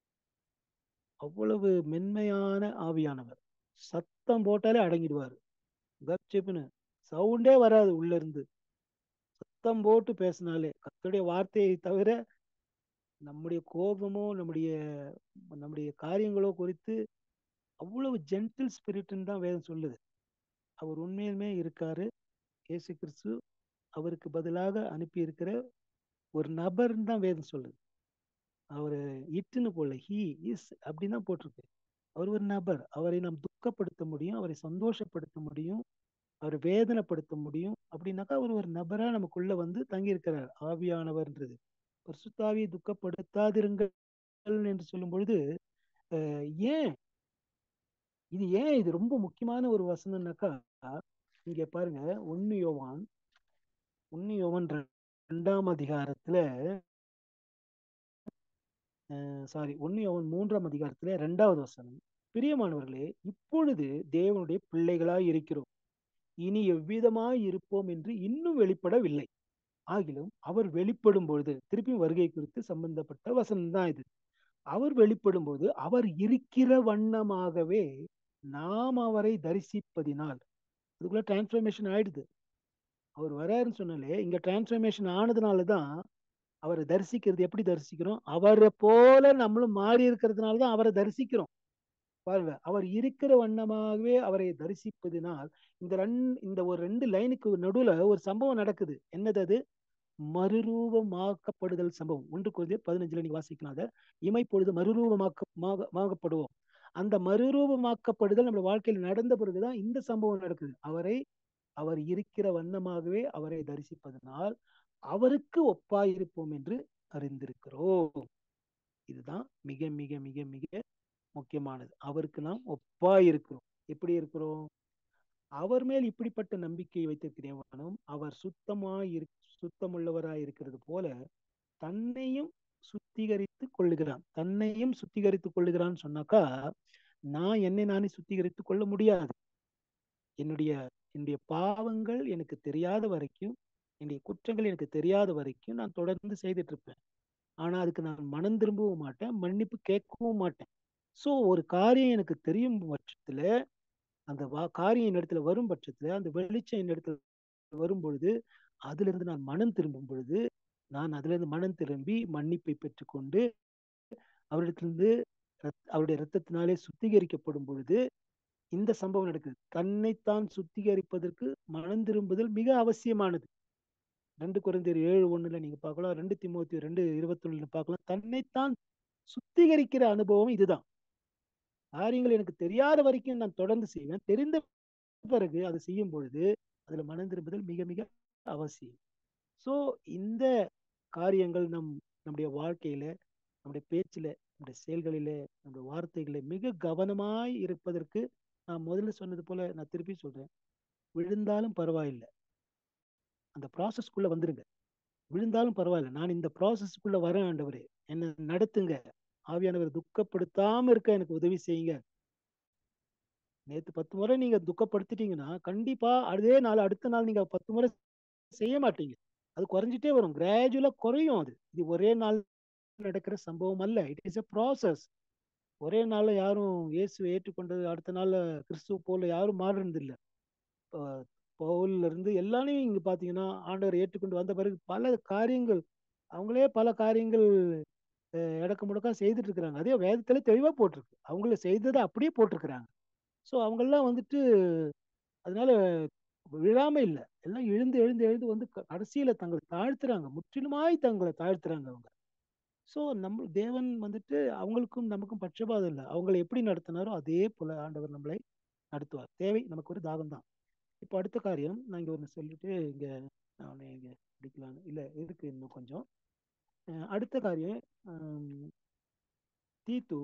அவ்வளவு மென்மையான ஆவியானவர் சத்தம் போட்டாலே அடங்கிடுவாரு கப்சிப்புன்னு சவுண்டே வராது உள்ள இருந்து சத்தம் போட்டு பேசினாலே கர்த்தருடைய வார்த்தையை தவிர நம்முடைய கோபமோ நம்முடைய நம்முடைய காரியங்களோ குறித்து அவ்வளவு ஜென்டில் ஸ்பிரிட்னு தான் வேதம் சொல்லுது அவர் உண்மையிலுமே இருக்காரு இயேசு கிறிஸ்து அவருக்கு பதிலாக அனுப்பி இருக்கிற ஒரு நபர்னு தான் வேதம் சொல்லுது அவரு இட்டுன்னு போல ஹி இஸ் அப்படின்னு தான் போட்டிருக்கு அவர் ஒரு நபர் அவரை நாம் துக்கப்படுத்த முடியும் அவரை சந்தோஷப்படுத்த முடியும் அவரை வேதனைப்படுத்த முடியும் அப்படின்னாக்கா அவர் ஒரு நபரா நமக்குள்ள வந்து தங்கியிருக்கிறார் ஆவியானவர்ன்றது ஒரு சுத்தாவியை துக்கப்படுத்தாதிருங்கள் என்று சொல்லும் பொழுது அஹ், ஏன் இது ஏன் இது ரொம்ப முக்கியமான ஒரு வசனம்னாக்கா இங்க பாருங்க ஒன்னு யோவான் ஒன்னு யோவான் ரெ- ரெண்டாம் அதிகாரத்துல சாரி ஒன்னு யோவான் மூன்றாம் அதிகாரத்துல ரெண்டாவது வசனம் பிரியமானவர்களே இப்பொழுது தேவனுடைய பிள்ளைகளாய் இருக்கிறோம் இனி எவ்விதமாய் இருப்போம் என்று இன்னும் வெளிப்படவில்லை ஆகிலும் அவர் வெளிப்படும் பொழுது திருப்பியும் வருகை குறித்து சம்பந்தப்பட்ட வசனம் தான் இது அவர் வெளிப்படும் பொழுது அவர் இருக்கிற வண்ணமாகவே நாம் அவரை தரிசிப்பதினால் அதுக்குள்ள டிரான்ஸ்ஃபர்மேஷன் ஆயிடுது அவர் வராருன்னு சொன்னாலே இங்க டிரான்ஸ்ஃபர்மேஷன் ஆனதுனால தான் அவரை தரிசிக்கிறது எப்படி தரிசிக்கிறோம் அவரை போல நம்மளும் மாறி இருக்கிறதுனால தான் அவரை தரிசிக்கிறோம் பாருங்க அவர் இருக்கிற வண்ணமாகவே அவரை தரிசிப்பதினால் இந்த ரெண் இந்த ஒரு ரெண்டு லைனுக்கு நடுவுல ஒரு சம்பவம் நடக்குது என்னது அது மறுரூபமாக்கப்படுதல் சம்பவம் ஒன்று குறைந்த பதினஞ்சுல நீங்க வாசிக்கலாம் அதை இமை பொழுது மறுரூபமாக்க மாக- மாகப்படுவோம் அந்த மறுரூபமாக்கப்படுதல் நம்ம வாழ்க்கையில் நடந்த பிறகுதான் இந்த சம்பவம் நடக்குது அவரை அவர் இருக்கிற வண்ணமாகவே அவரை தரிசிப்பதனால் அவருக்கு ஒப்பாயிருப்போம் என்று அறிந்திருக்கிறோம் இதுதான் மிக மிக மிக மிக முக்கியமானது அவருக்கு நாம் ஒப்பாயிருக்கிறோம் எப்படி இருக்கிறோம் அவர் மேல் இப்படிப்பட்ட நம்பிக்கையை வைத்திருக்கிறவனும் அவர் சுத்தமாய் இரு சுத்தமுள்ளவராய் இருக்கிறது போல தன்னையும் சுத்திகரித்து கொள்ளுகிறான் தன்னையும் சுத்திகரித்துக் கொள்ளுகிறான்னு சொன்னாக்கா நான் என்னை நானே சுத்திகரித்துக் கொள்ள முடியாது என்னுடைய என்னுடைய பாவங்கள் எனக்கு தெரியாத வரைக்கும் என்னுடைய குற்றங்கள் எனக்கு தெரியாத வரைக்கும் நான் தொடர்ந்து செய்துட்டு இருப்பேன் ஆனா அதுக்கு நான் மனம் திரும்பவும் மாட்டேன் மன்னிப்பு கேட்கவும் மாட்டேன் ஸோ ஒரு காரியம் எனக்கு தெரியும் பட்சத்துல அந்த வா காரியம் என்னிடத்துல வரும் பட்சத்துல அந்த வெளிச்சம் என்னிடத்துல வரும் பொழுது அதுல இருந்து நான் மனம் திரும்பும் பொழுது நான் அதுல இருந்து மனம் திரும்பி மன்னிப்பை பெற்றுக்கொண்டு அவரிடத்திலிருந்து ரத்- அவருடைய ரத்தத்தினாலே சுத்திகரிக்கப்படும் பொழுது இந்த சம்பவம் நடக்குது தன்னைத்தான் சுத்திகரிப்பதற்கு மனம் திரும்புதல் மிக அவசியமானது ரெண்டு குறைந்தர் ஏழு ஒண்ணுல நீங்க பார்க்கலாம் ரெண்டு திமுத்தி ரெண்டு இருபத்தொன்னுல பார்க்கலாம் தன்னைத்தான் சுத்திகரிக்கிற அனுபவம் இதுதான் காரியங்கள் எனக்கு தெரியாத வரைக்கும் நான் தொடர்ந்து செய்வேன் தெரிந்த பிறகு அதை செய்யும் பொழுது அதுல மனம் திரும்புதல் மிக மிக அவசியம் சோ இந்த காரியங்கள் நம் நம்முடைய வாழ்க்கையில நம்முடைய பேச்சில நம்முடைய செயல்களில நம்முடைய வார்த்தைகளில மிக கவனமாய் இருப்பதற்கு நான் முதல்ல சொன்னது போல நான் திருப்பி சொல்றேன் விழுந்தாலும் பரவாயில்லை அந்த ப்ராசஸ்க்குள்ள வந்துருங்க விழுந்தாலும் பரவாயில்ல நான் இந்த ப்ராசஸ்க்குள்ள வரேன் ஆண்டவரே என்ன நடத்துங்க ஆவியானவர் துக்கப்படுத்தாம இருக்க எனக்கு உதவி செய்யுங்க நேத்து பத்து முறை நீங்க துக்கப்படுத்திட்டீங்கன்னா கண்டிப்பா அதே நாள் அடுத்த நாள் நீங்க பத்து முறை செய்ய மாட்டீங்க அது குறைஞ்சிட்டே வரும் கிராஜுவலா குறையும் அது இது ஒரே நாள் நடக்கிற சம்பவம் அல்ல இட் இஸ் எ ப்ராசஸ் ஒரே நாள்ல யாரும் இயேசுவை ஏற்றுக்கொண்டது அடுத்த நாள்ல கிறிஸ்துவ போல யாரும் மாறுறது இல்ல ப- பவுல்ல இருந்து எல்லாரையும் இங்க பாத்தீங்கன்னா ஆண்டவர் ஏற்றுக்கொண்டு வந்த பிறகு பல காரியங்கள் அவங்களே பல காரியங்கள் அஹ், எடக்கு முடக்கா செய்துட்டு இருக்கிறாங்க அதே வேதத்துல தெளிவா போட்டிருக்கு அவங்கள செய்ததை அப்படியே போட்டிருக்கிறாங்க ஸோ அவங்கெல்லாம் வந்துட்டு அதனால விழாம இல்லை எல்லாம் எழுந்து எழுந்து எழுந்து வந்து க- கடைசியில தங்களை தாழ்த்துறாங்க முற்றிலுமாய் தங்களை தாழ்த்துறாங்க அவங்க ஸோ நம்ம தேவன் வந்துட்டு அவங்களுக்கும் நமக்கும் பட்சபாதம் இல்லை அவங்களை எப்படி நடத்தினாரோ அதே போல ஆண்டவர் நம்மளை நடத்துவார் தேவை நமக்கு ஒரு தாகம் தான் இப்போ அடுத்த காரியம் நான் இங்க ஒன்று சொல்லிட்டு இங்க நான் இங்க பிடிக்கலான்னு இல்லை இருக்கு இன்னும் கொஞ்சம் அஹ் அடுத்த காரியம் ஹம், தீத்து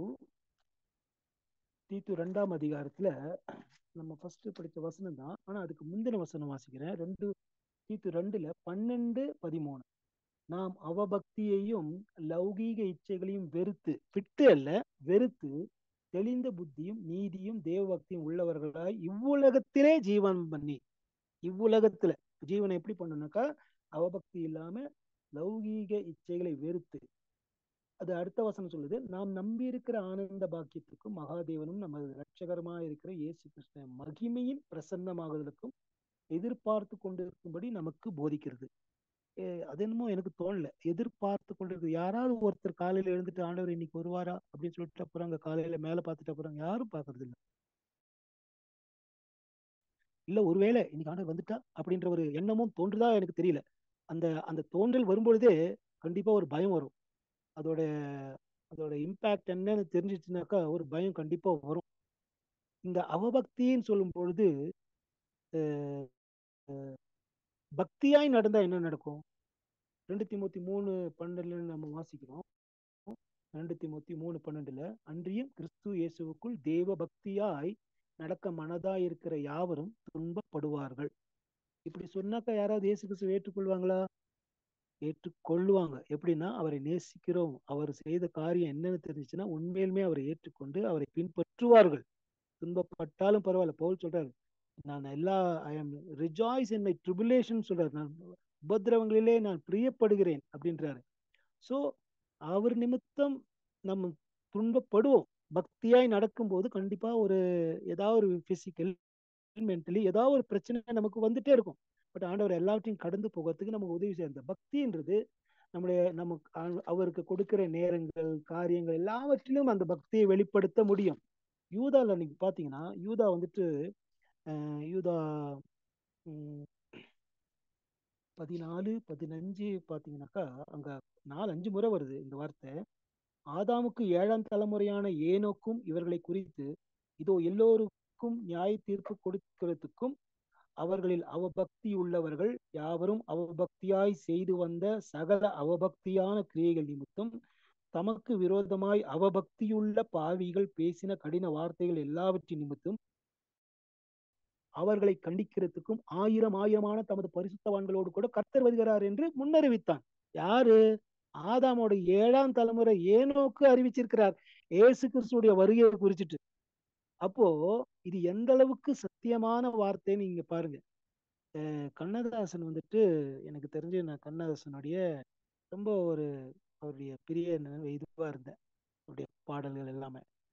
தீத்து ரெண்டாம் அதிகாரத்துல நம்ம ஃபர்ஸ்ட் படிச்ச வசனம் தான் ஆனா அதுக்கு முந்தின வசனம் வாசிக்கிறேன் ரெண்டு தீத்து ரெண்டுல பன்னெண்டு பதிமூணு நாம் அவபக்தியையும் லௌகீக இச்சைகளையும் வெறுத்து விட்டு அல்ல வெறுத்து தெளிந்த புத்தியும் நீதியும் தேவபக்தியும் உள்ளவர்களாய் இவ்வுலகத்திலே ஜீவன் பண்ணி இவ்வுலகத்துல ஜீவனை எப்படி பண்ணணும்னாக்கா அவபக்தி இல்லாம லௌகீக இச்சைகளை வெறுத்து அது அடுத்த வசனம் சொல்லுது நாம் நம்பி இருக்கிற ஆனந்த பாக்கியத்துக்கும் மகாதேவனும் நமது இரட்சகரமா இருக்கிற இயேசு கிருஷ்ண மகிமையின் பிரசன்னமாகுதலுக்கும் எதிர்பார்த்து கொண்டிருக்கும்படி நமக்கு போதிக்கிறது ஏ, அது என்னமோ எனக்கு தோணல எதிர்பார்த்து கொண்டிருக்கு யாராவது ஒருத்தர் காலையில எழுந்துட்டு ஆண்டவர் இன்னைக்கு வருவாரா அப்படின்னு சொல்லிட்டு போறாங்க காலையில மேல பார்த்துட்டு போறாங்க யாரும் பாக்குறது இல்ல இல்ல ஒருவேளை இன்னைக்கு ஆண்டவர் வந்துட்டா அப்படின்ற ஒரு எண்ணமும் தோன்றுதா எனக்கு தெரியல அந்த அந்த தோன்றல் வரும்பொழுதே கண்டிப்பா ஒரு பயம் வரும் அதோட அதோட இம்பாக்ட் என்னன்னு தெரிஞ்சிச்சுனாக்கா ஒரு பயம் கண்டிப்பா வரும் இந்த அவபக்தின்னு சொல்லும் பொழுது அஹ், அஹ், பக்தியாய் நடந்தா என்ன நடக்கும் ரெண்டு திமுத்தி மூணு பன்னெண்டுல நம்ம வாசிக்கிறோம் ரெண்டு திமுத்தி மூணு பன்னெண்டுல அன்றியும் கிறிஸ்து இயேசுவுக்குள் தேவ பக்தியாய் நடக்க மனதாய் இருக்கிற யாவரும் துன்பப்படுவார்கள் இப்படி சொன்னாக்கா யாராவது இயேசு கிறிஸ்துவை ஏற்றுக்கொள்வாங்களா ஏற்றுக்கொள்ளுவாங்க எப்படின்னா அவரை நேசிக்கிறோம் அவர் செய்த காரியம் என்னன்னு தெரிஞ்சுச்சுன்னா உண்மையிலுமே அவரை ஏற்றுக்கொண்டு அவரை பின்பற்றுவார்கள் துன்பப்பட்டாலும் பரவாயில்ல பவுல் சொல்றாரு நான் எல்லா I am rejoice in my tribulation சொல்றாரு நான் உபத்திரவங்களிலே நான் பிரியப்படுகிறேன் அப்படின்றாரு சோ அவர் நிமித்தம் நம்ம துன்பப்படுவோம் பக்தியாய் நடக்கும்போது கண்டிப்பா ஒரு ஏதாவது ஒரு பிசிக்கல் மென்டலி ஏதாவது ஒரு பிரச்சனை நமக்கு வந்துட்டே இருக்கும் பட் ஆண்டவர் எல்லாவற்றையும் கடந்து போகிறதுக்கு நமக்கு உதவி செய்ய இந்த பக்தின்றது நம்முடைய நமக்கு ஆ- அவருக்கு கொடுக்கிற நேரங்கள் காரியங்கள் எல்லாவற்றிலும் அந்த பக்தியை வெளிப்படுத்த முடியும் யூதால நீங்க பாத்தீங்கன்னா யூதா வந்துட்டு அஹ், யூதா ம், பதினாலு பதினஞ்சு பாத்தீங்கன்னாக்கா அங்க நாலு அஞ்சு முறை வருது இந்த வார்த்தை ஆதாமுக்கு ஏழாம் தலைமுறையான ஏனோக்கும் இவர்களை குறித்து இதோ எல்லோருக்கும் நியாய தீர்ப்பு கொடுக்கிறதுக்கும் அவர்களில் அவபக்தி உள்ளவர்கள் யாவரும் அவபக்தியாய் செய்து வந்த சகல அவபக்தியான கிரியைகள் நிமித்தம் தமக்கு விரோதமாய் அவபக்தியுள்ள பாவிகள் பேசின கடின வார்த்தைகள் எல்லாவற்றின் நிமித்தம் அவர்களை கண்டிக்கிறதுக்கும் ஆயிரம் ஆயிரமான தமது பரிசுத்தவான்களோடு கூட கர்த்தர் வருகிறார் என்று முன்னறிவித்தான் யாரு ஆதாமோட ஏழாம் தலைமுறை ஏனோக்கு அறிவிச்சிருக்கிறார் ஏசு கிறிஸ்துடைய வருகையை குறிச்சிட்டு அப்போ இது எந்த அளவுக்கு சத்தியமான வார்த்தைன்னு நீங்க பாருங்க அஹ் கண்ணதாசன் வந்துட்டு எனக்கு தெரிஞ்சு நான் கண்ணதாசனுடைய ரொம்ப ஒரு அவருடைய பிரிய ந- இதுவா இருந்தேன் அவருடைய பாடல்கள் எல்லாமே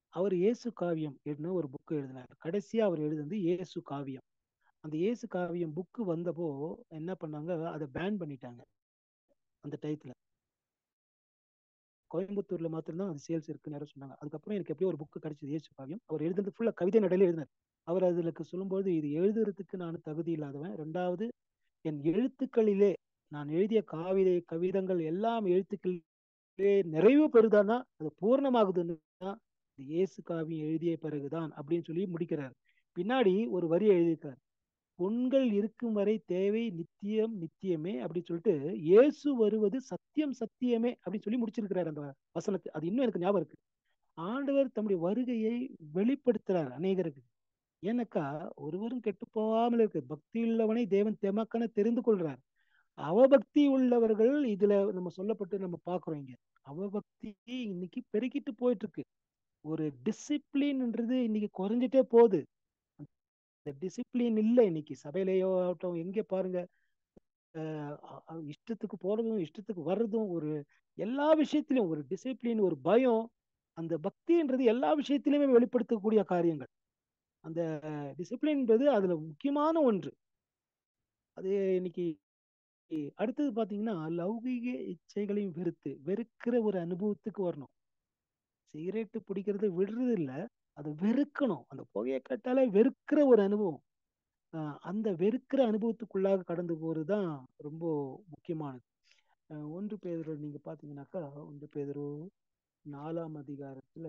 அவர் இயேசு காவியம் எழுதின ஒரு புக்கு எழுதினார் கடைசியா அவர் எழுதுனது இயேசு காவியம் அந்த இயேசு காவியம் புக்கு வந்தப்போ என்ன பண்ணாங்க அதை பேன் பண்ணிட்டாங்க அந்த டயத்துல கோயம்புத்தூர்ல மாத்திரம்தான் அது சேல்ஸ் இருக்குன்னு யாரோ சொன்னாங்க அதுக்கப்புறம் எனக்கு எப்படியோ ஒரு புக்கு கிடைச்சது இயேசு காவியம் அவர் எழுதுனது ஃபுல்லா கவிதை நடையில எழுதினார் அவர் அதுலக்கு சொல்லும்போது இது எழுதுறதுக்கு நான் தகுதி இல்லாதவன் ரெண்டாவது என் எழுத்துக்களிலே நான் எழுதிய காவிதை கவிதங்கள் எல்லாம் எழுத்துக்களிலே நிறைவு பெறுதானா அது பூர்ணமாகுதுன்னா இது இயேசு காவியம் எழுதிய பிறகுதான் அப்படின்னு சொல்லி முடிக்கிறார் பின்னாடி ஒரு வரி எழுதியிருக்கார் பொன்கள் இருக்கும் வரை தேவை நித்தியம் நித்தியமே அப்படின்னு சொல்லிட்டு இயேசு வருவது சத்தியம் சத்தியமே அப்படின்னு சொல்லி முடிச்சிருக்கிறார் அந்த வசனத்தை அது இன்னும் எனக்கு ஞாபகம் இருக்கு ஆண்டவர் தம்முடைய வருகையை வெளிப்படுத்துறார் அநேகருக்கு ஏன்னாக்கா ஒருவரும் கெட்டு போகாமல் இருக்கு பக்தி உள்ளவனை தேவன் தெமக்கன தெரிந்து கொள்றார் அவபக்தி உள்ளவர்கள் இதுல நம்ம சொல்லப்பட்டு நம்ம பாக்குறோம் இங்க அவபக்தி இன்னைக்கு பெருகிட்டு போயிட்டு இருக்கு ஒரு டிசிப்ளின்ன்றது இன்னைக்கு குறைஞ்சிட்டே போகுது இந்த டிசிப்ளின் இல்லை இன்னைக்கு சபையிலேயோ ஆகட்டும் எங்க பாருங்க அஹ் இஷ்டத்துக்கு போறதும் இஷ்டத்துக்கு வர்றதும் ஒரு எல்லா விஷயத்திலும் ஒரு டிசிப்ளின் ஒரு பயம் அந்த பக்தின்றது எல்லா விஷயத்திலுமே வெளிப்படுத்தக்கூடிய காரியங்கள் அந்த டிசிப்ளின்ன்றது அதுல முக்கியமான ஒன்று அது இன்னைக்கு அடுத்தது பாத்தீங்கன்னா லௌகிக இச்சைகளையும் வெறுத்து வெறுக்கிற ஒரு அனுபவத்துக்கு வரணும் சிகரெட்டு பிடிக்கிறது விடுறது இல்ல அதை வெறுக்கணும் அந்த புகையை கட்டாலே வெறுக்கிற ஒரு அனுபவம் ஆஹ் அந்த வெறுக்கிற அனுபவத்துக்குள்ளாக கடந்து போறதுதான் ரொம்ப முக்கியமானது ஆஹ் ஒன்று பேதரோ நீங்க பாத்தீங்கன்னாக்கா ஒன்று பேதரோ நாலாம் அதிகாரத்துல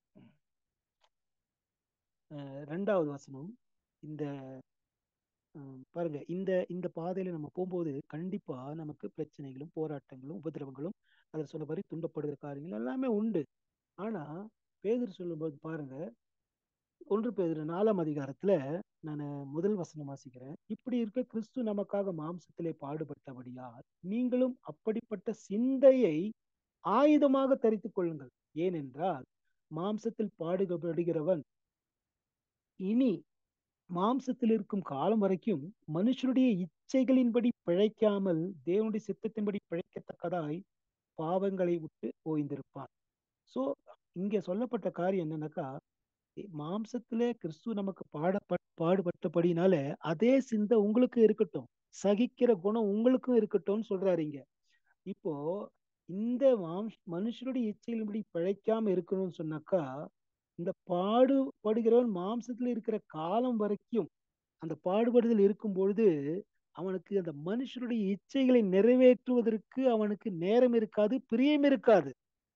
ஆஹ் ரெண்டாவது வசனம் இந்த ஆஹ் பாருங்க இந்த இந்த பாதையில நம்ம போகும்போது கண்டிப்பா நமக்கு பிரச்சனைகளும் போராட்டங்களும் உபதிரவங்களும் அதில் சொன்ன மாதிரி துன்பப்படுகிற காரியங்கள் எல்லாமே உண்டு ஆனா பேதர் சொல்லும்போது பாருங்க ஒன்று பேதர் நாலாம் அதிகாரத்துல நான் முதல் வசனம் வாசிக்கிறேன் இப்படி இருக்க கிறிஸ்து நமக்காக மாம்சத்திலே பாடுபட்டபடியால் நீங்களும் அப்படிப்பட்ட சிந்தையை ஆயுதமாக தரித்துக் கொள்ளுங்கள் ஏனென்றால் மாம்சத்தில் பாடுபடுகிறவன் இனி மாம்சத்தில் இருக்கும் காலம் வரைக்கும் மனுஷருடைய இச்சைகளின்படி பிழைக்காமல் தேவனுடைய சித்தத்தின்படி பிழைக்கத்தக்கதாய் பாவங்களை விட்டு ஓய்ந்திருப்பான் சோ இங்க சொல்லப்பட்ட காரியம் என்னன்னாக்கா மாம்சத்திலே கிறிஸ்து நமக்கு பாடப்பட் பாடுபட்டபடினால அதே சிந்தை உங்களுக்கு இருக்கட்டும் சகிக்கிற குணம் உங்களுக்கும் இருக்கட்டும்னு சொல்றாரு இங்க இப்போ இந்த மாம்ச மனுஷருடைய இச்சைகளின்படி பிழைக்காம இருக்கணும்னு சொன்னாக்கா இந்த பாடுபடுகிறவன் மாம்சத்துல இருக்கிற காலம் வரைக்கும் அந்த பாடுபடுதல் இருக்கும் பொழுது அவனுக்கு அந்த மனுஷருடைய இச்சைகளை நிறைவேற்றுவதற்கு அவனுக்கு நேரம் இருக்காது பிரியம் இருக்காது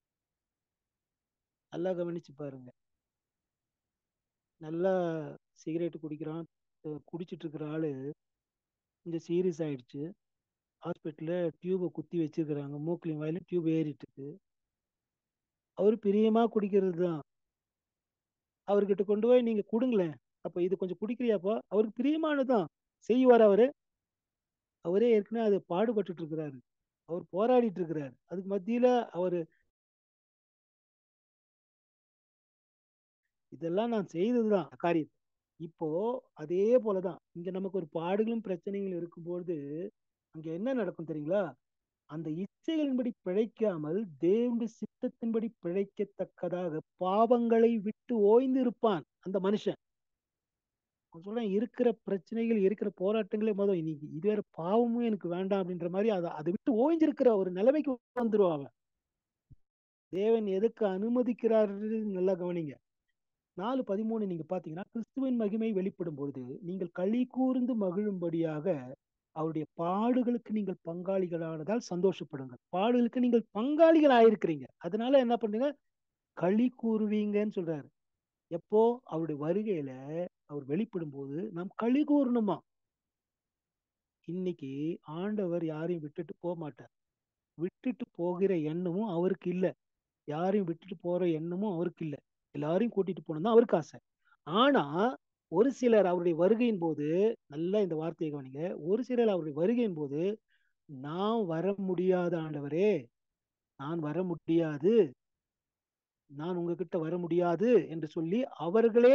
நல்லா கவனிச்சு பாருங்க நல்லா சிகரெட் குடிக்கிறான் குடிச்சிட்டு இருக்கிற ஆளு இந்த சீரியஸ் ஆயிடுச்சு ஹாஸ்பிட்டல்ல டியூபை குத்தி வச்சிருக்கிறாங்க மூக்கிலையும் வாயிலும் டியூப் ஏறிட்டு இருக்கு அவரு பிரியமா குடிக்கிறது தான் அவர்கிட்ட கொண்டு போய் நீங்க கொடுங்களேன் அப்ப இது கொஞ்சம் குடிக்கிறியாப்பா அவருக்கு பிரியமானதுதான் செய்வார் அவரு அவரே ஏற்கனவே அது பாடுபட்டு இருக்கிறாரு அவர் போராடிட்டு இருக்கிறாரு அதுக்கு மத்தியில அவரு இதெல்லாம் நான் செய்ததுதான் காரியம் இப்போ அதே போலதான் இங்க நமக்கு ஒரு பாடுகளும் பிரச்சனைகளும் இருக்கும்போது அங்க என்ன நடக்கும் தெரியுங்களா அந்த இச்சைகளின்படி பிழைக்காமல் தேவனுடைய சித்தத்தின்படி பிழைக்கத்தக்கதாக பாவங்களை விட்டு ஓய்ந்து இருப்பான் அந்த மனுஷன் சொல்றேன் இருக்கிற பிரச்சனைகள் இருக்கிற போராட்டங்களே மொதல் இன்னைக்கு இது வேற பாவமும் எனக்கு வேண்டாம் அப்படின்ற மாதிரி அதை அதை விட்டு ஓய்ந்திருக்கிற ஒரு நிலைமைக்கு வந்துருவா அவன் தேவன் எதுக்கு அனுமதிக்கிறாரு நல்லா கவனிங்க நாலு பதிமூணு நீங்க பாத்தீங்கன்னா கிறிஸ்துவின் மகிமை வெளிப்படும் பொழுது நீங்கள் களி கூர்ந்து மகிழும்படியாக அவருடைய பாடுகளுக்கு நீங்கள் பங்காளிகளானதால் சந்தோஷப்படுங்கள் பாடுகளுக்கு நீங்கள் பங்காளிகள் ஆயிருக்கிறீங்க அதனால என்ன பண்ணுங்க களி கூறுவீங்கன்னு சொல்றாரு எப்போ அவருடைய வருகையில அவர் வெளிப்படும் போது நாம் களி கூறணுமா இன்னைக்கு ஆண்டவர் யாரையும் விட்டுட்டு போக மாட்டார் விட்டுட்டு போகிற எண்ணமும் அவருக்கு இல்லை யாரையும் விட்டுட்டு போற எண்ணமும் அவருக்கு இல்லை எல்லாரையும் கூட்டிட்டு போகணும் அவருக்கு ஆசை ஆனா ஒரு சிலர் அவருடைய வருகையின் போது நல்லா இந்த வார்த்தையை கவனிங்க ஒரு சிலர் அவருடைய வருகையின் போது நான் வர முடியாத ஆண்டவரே நான் வர முடியாது நான் உங்ககிட்ட வர முடியாது என்று சொல்லி அவர்களே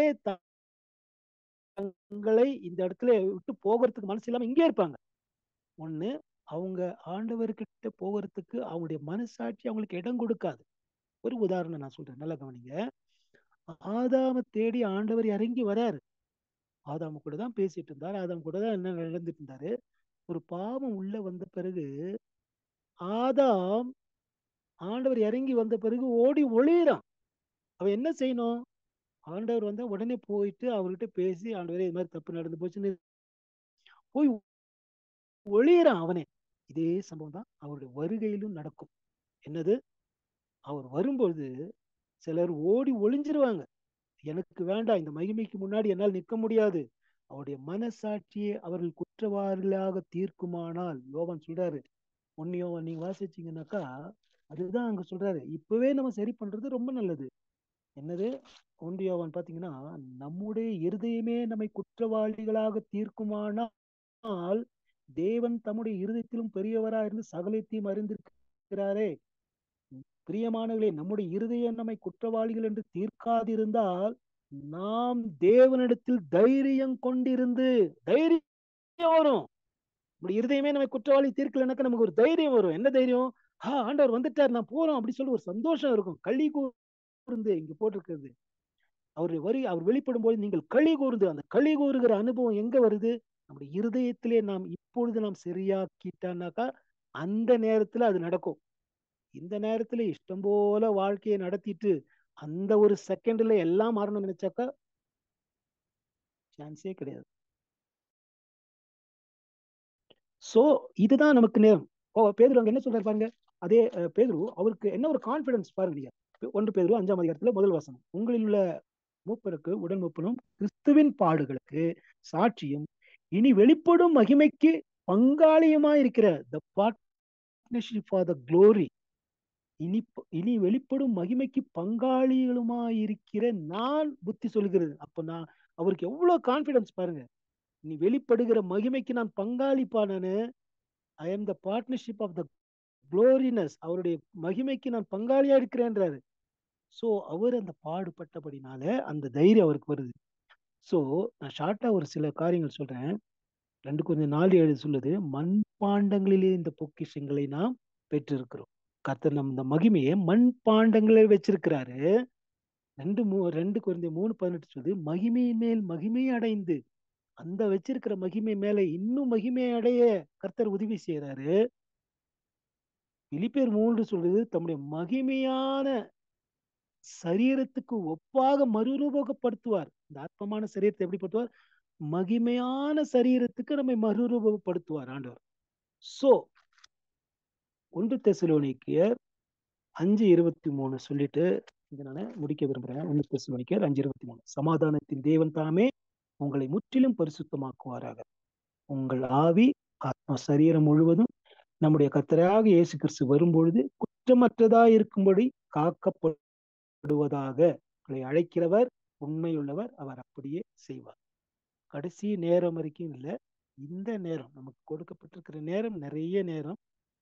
தங்களை இந்த இடத்துல விட்டு போகிறதுக்கு மனசு இல்லாம இங்கே இருப்பாங்க ஒண்ணு அவங்க ஆண்டவர்கிட்ட போகிறதுக்கு அவங்களுடைய மனசாட்சி அவங்களுக்கு இடம் கொடுக்காது ஒரு உதாரணம் நான் சொல்றேன் நல்லா கவனிங்க ஆதாம தேடி ஆண்டவர் இறங்கி வராரு ஆதாம கூட தான் பேசிட்டு இருந்தார் ஆதாம் கூட தான் என்ன நடந்துட்டு இருந்தாரு ஒரு பாவம் உள்ள வந்த பிறகு ஆதாம் ஆண்டவர் இறங்கி வந்த பிறகு ஓடி ஒளியிறான் அவன் என்ன செய்யணும் ஆண்டவர் வந்தா உடனே போயிட்டு அவர்கிட்ட பேசி ஆண்டவரே இது மாதிரி தப்பு நடந்து போச்சுன்னு போய் ஒளியிறான் அவனே இதே சம்பவம் தான் அவருடைய வருகையிலும் நடக்கும் என்னது அவர் வரும்பொழுது சிலர் ஓடி ஒளிஞ்சிருவாங்க எனக்கு வேண்டாம் இந்த மகிமைக்கு முன்னாடி என்னால் நிற்க முடியாது அவருடைய மனசாட்சியை அவர்கள் குற்றவாளிகளாக தீர்க்குமானால் யோவான் சொல்றாரு ஒன்னையோவன் நீங்க வாசிச்சீங்கன்னாக்கா அதுதான் அங்க சொல்றாரு இப்பவே நம்ம சரி பண்றது ரொம்ப நல்லது என்னது ஒன்றியோவன் பாத்தீங்கன்னா நம்முடைய இருதயமே நம்மை குற்றவாளிகளாக தீர்க்குமானால் தேவன் தம்முடைய இருதயத்திலும் பெரியவரா இருந்து சகலத்தையும் அறிந்திருக்கிறாரே பிரியமானவர்களே நம்முடைய இருதயம் நம்மை குற்றவாளிகள் என்று தீர்க்காதிருந்தால் நாம் தேவனிடத்தில் தைரியம் கொண்டிருந்து தைரியம் வரும் நம்முடைய இருதயமே நம்ம குற்றவாளி தீர்க்கலனாக்கா நமக்கு ஒரு தைரியம் வரும் என்ன தைரியம் ஆ ஆண்டவர் வந்துட்டார் நான் போறோம் அப்படி சொல்லி ஒரு சந்தோஷம் இருக்கும் களி கூர்ந்து இங்க போட்டிருக்கிறது அவர் வரி அவர் வெளிப்படும் போது நீங்கள் களி கூர்ந்து அந்த களி கூறுகிற அனுபவம் எங்க வருது நம்முடைய இருதயத்திலே நாம் இப்பொழுது நாம் சரியாக்கிட்டானாக்கா அந்த நேரத்துல அது நடக்கும் இந்த நேரத்துல இஷ்டம் போல வாழ்க்கையை நடத்திட்டு அந்த ஒரு செகண்ட்ல எல்லாம் மாறணும்னு நினைச்சாக்கா சான்ஸே கிடையாது சோ இதுதான் நமக்கு நேரம் ஓ பேதுரு அங்க என்ன சொல்றாரு பாருங்க அதே அஹ், பேதுரு அவருக்கு என்ன ஒரு கான்பிடன்ஸ் பாருங்க நீங்க ஒன்று பேதுரு அஞ்சாம் அதிகாரத்துல முதல் வசனம் உங்களில் உள்ள மூப்பருக்கு உடன் மூப்பனும் கிறிஸ்துவின் பாடுகளுக்கு சாட்சியும் இனி வெளிப்படும் மகிமைக்கு பங்காளியுமா இருக்கிற the partnership for the glory இனி இனி வெளிப்படும் மகிமைக்கு பங்காளிகளுமா இருக்கிற நான் புத்தி சொல்கிறது அப்ப நான் அவருக்கு எவ்வளவு கான்பிடன்ஸ் பாருங்க நீ வெளிப்படுகிற மகிமைக்கு நான் பங்காளிப்பா நானு I am the partnership of the gloriousness அவருடைய மகிமைக்கு நான் பங்காளியா இருக்கிறேன்றாரு சோ அவர் அந்த பாடுபட்டபடினால அந்த தைரியம் அவருக்கு வருது சோ நான் ஷார்ட்டா ஒரு சில காரியங்கள் சொல்றேன் ரெண்டு கொஞ்சம் நாலு ஏழு சொல்லுது மண்பாண்டங்களிலே இந்த பொக்கிஷங்களை நாம் பெற்றிருக்கிறோம் கர்த்தர் நம் இந்த மகிமையை மண்பாண்டங்களில் வச்சிருக்கிறாரு ரெண்டு மூ ரெண்டு குறைந்த மூணு பதினெட்டு சொல்லுது மகிமையின் மேல் மகிமை அடைந்து அந்த வச்சிருக்கிற மகிமை மேல இன்னும் மகிமை அடைய கர்த்தர் உதவி செய்யறாரு பிலிப்பேர் மூன்று சொல்றது தம்முடைய மகிமையான சரீரத்துக்கு ஒப்பாக மறுரூபகப்படுத்துவார் இந்த ஆத்மமான சரீரத்தை எப்படி படுத்துவார் மகிமையான சரீரத்துக்கு நம்மை மறுரூபப்படுத்துவார் ஆண்டவர் சோ ஒன்று தெசலோனிக்கியர் அஞ்சு இருபத்தி மூணு சொல்லிட்டு இங்க நான் முடிக்க விரும்புறேன் ஒன்று தெசலோனிக்கியர் அஞ்சு இருபத்தி மூணு சமாதானத்தின் தேவன் தாமே உங்களை முற்றிலும் பரிசுத்தமாக்குவாராக உங்கள் ஆவி ஆத்மா சரீரம் முழுவதும் நம்முடைய கத்தராக இயேசு கிறிஸ்து வரும்பொழுது குற்றமற்றதா இருக்கும்படி காக்கப்படுவதாக உங்களை அழைக்கிறவர் உண்மையுள்ளவர் அவர் அப்படியே செய்வார் கடைசி நேரம் வரைக்கும் இல்லை இந்த நேரம் நமக்கு கொடுக்கப்பட்டிருக்கிற நேரம் நிறைய நேரம்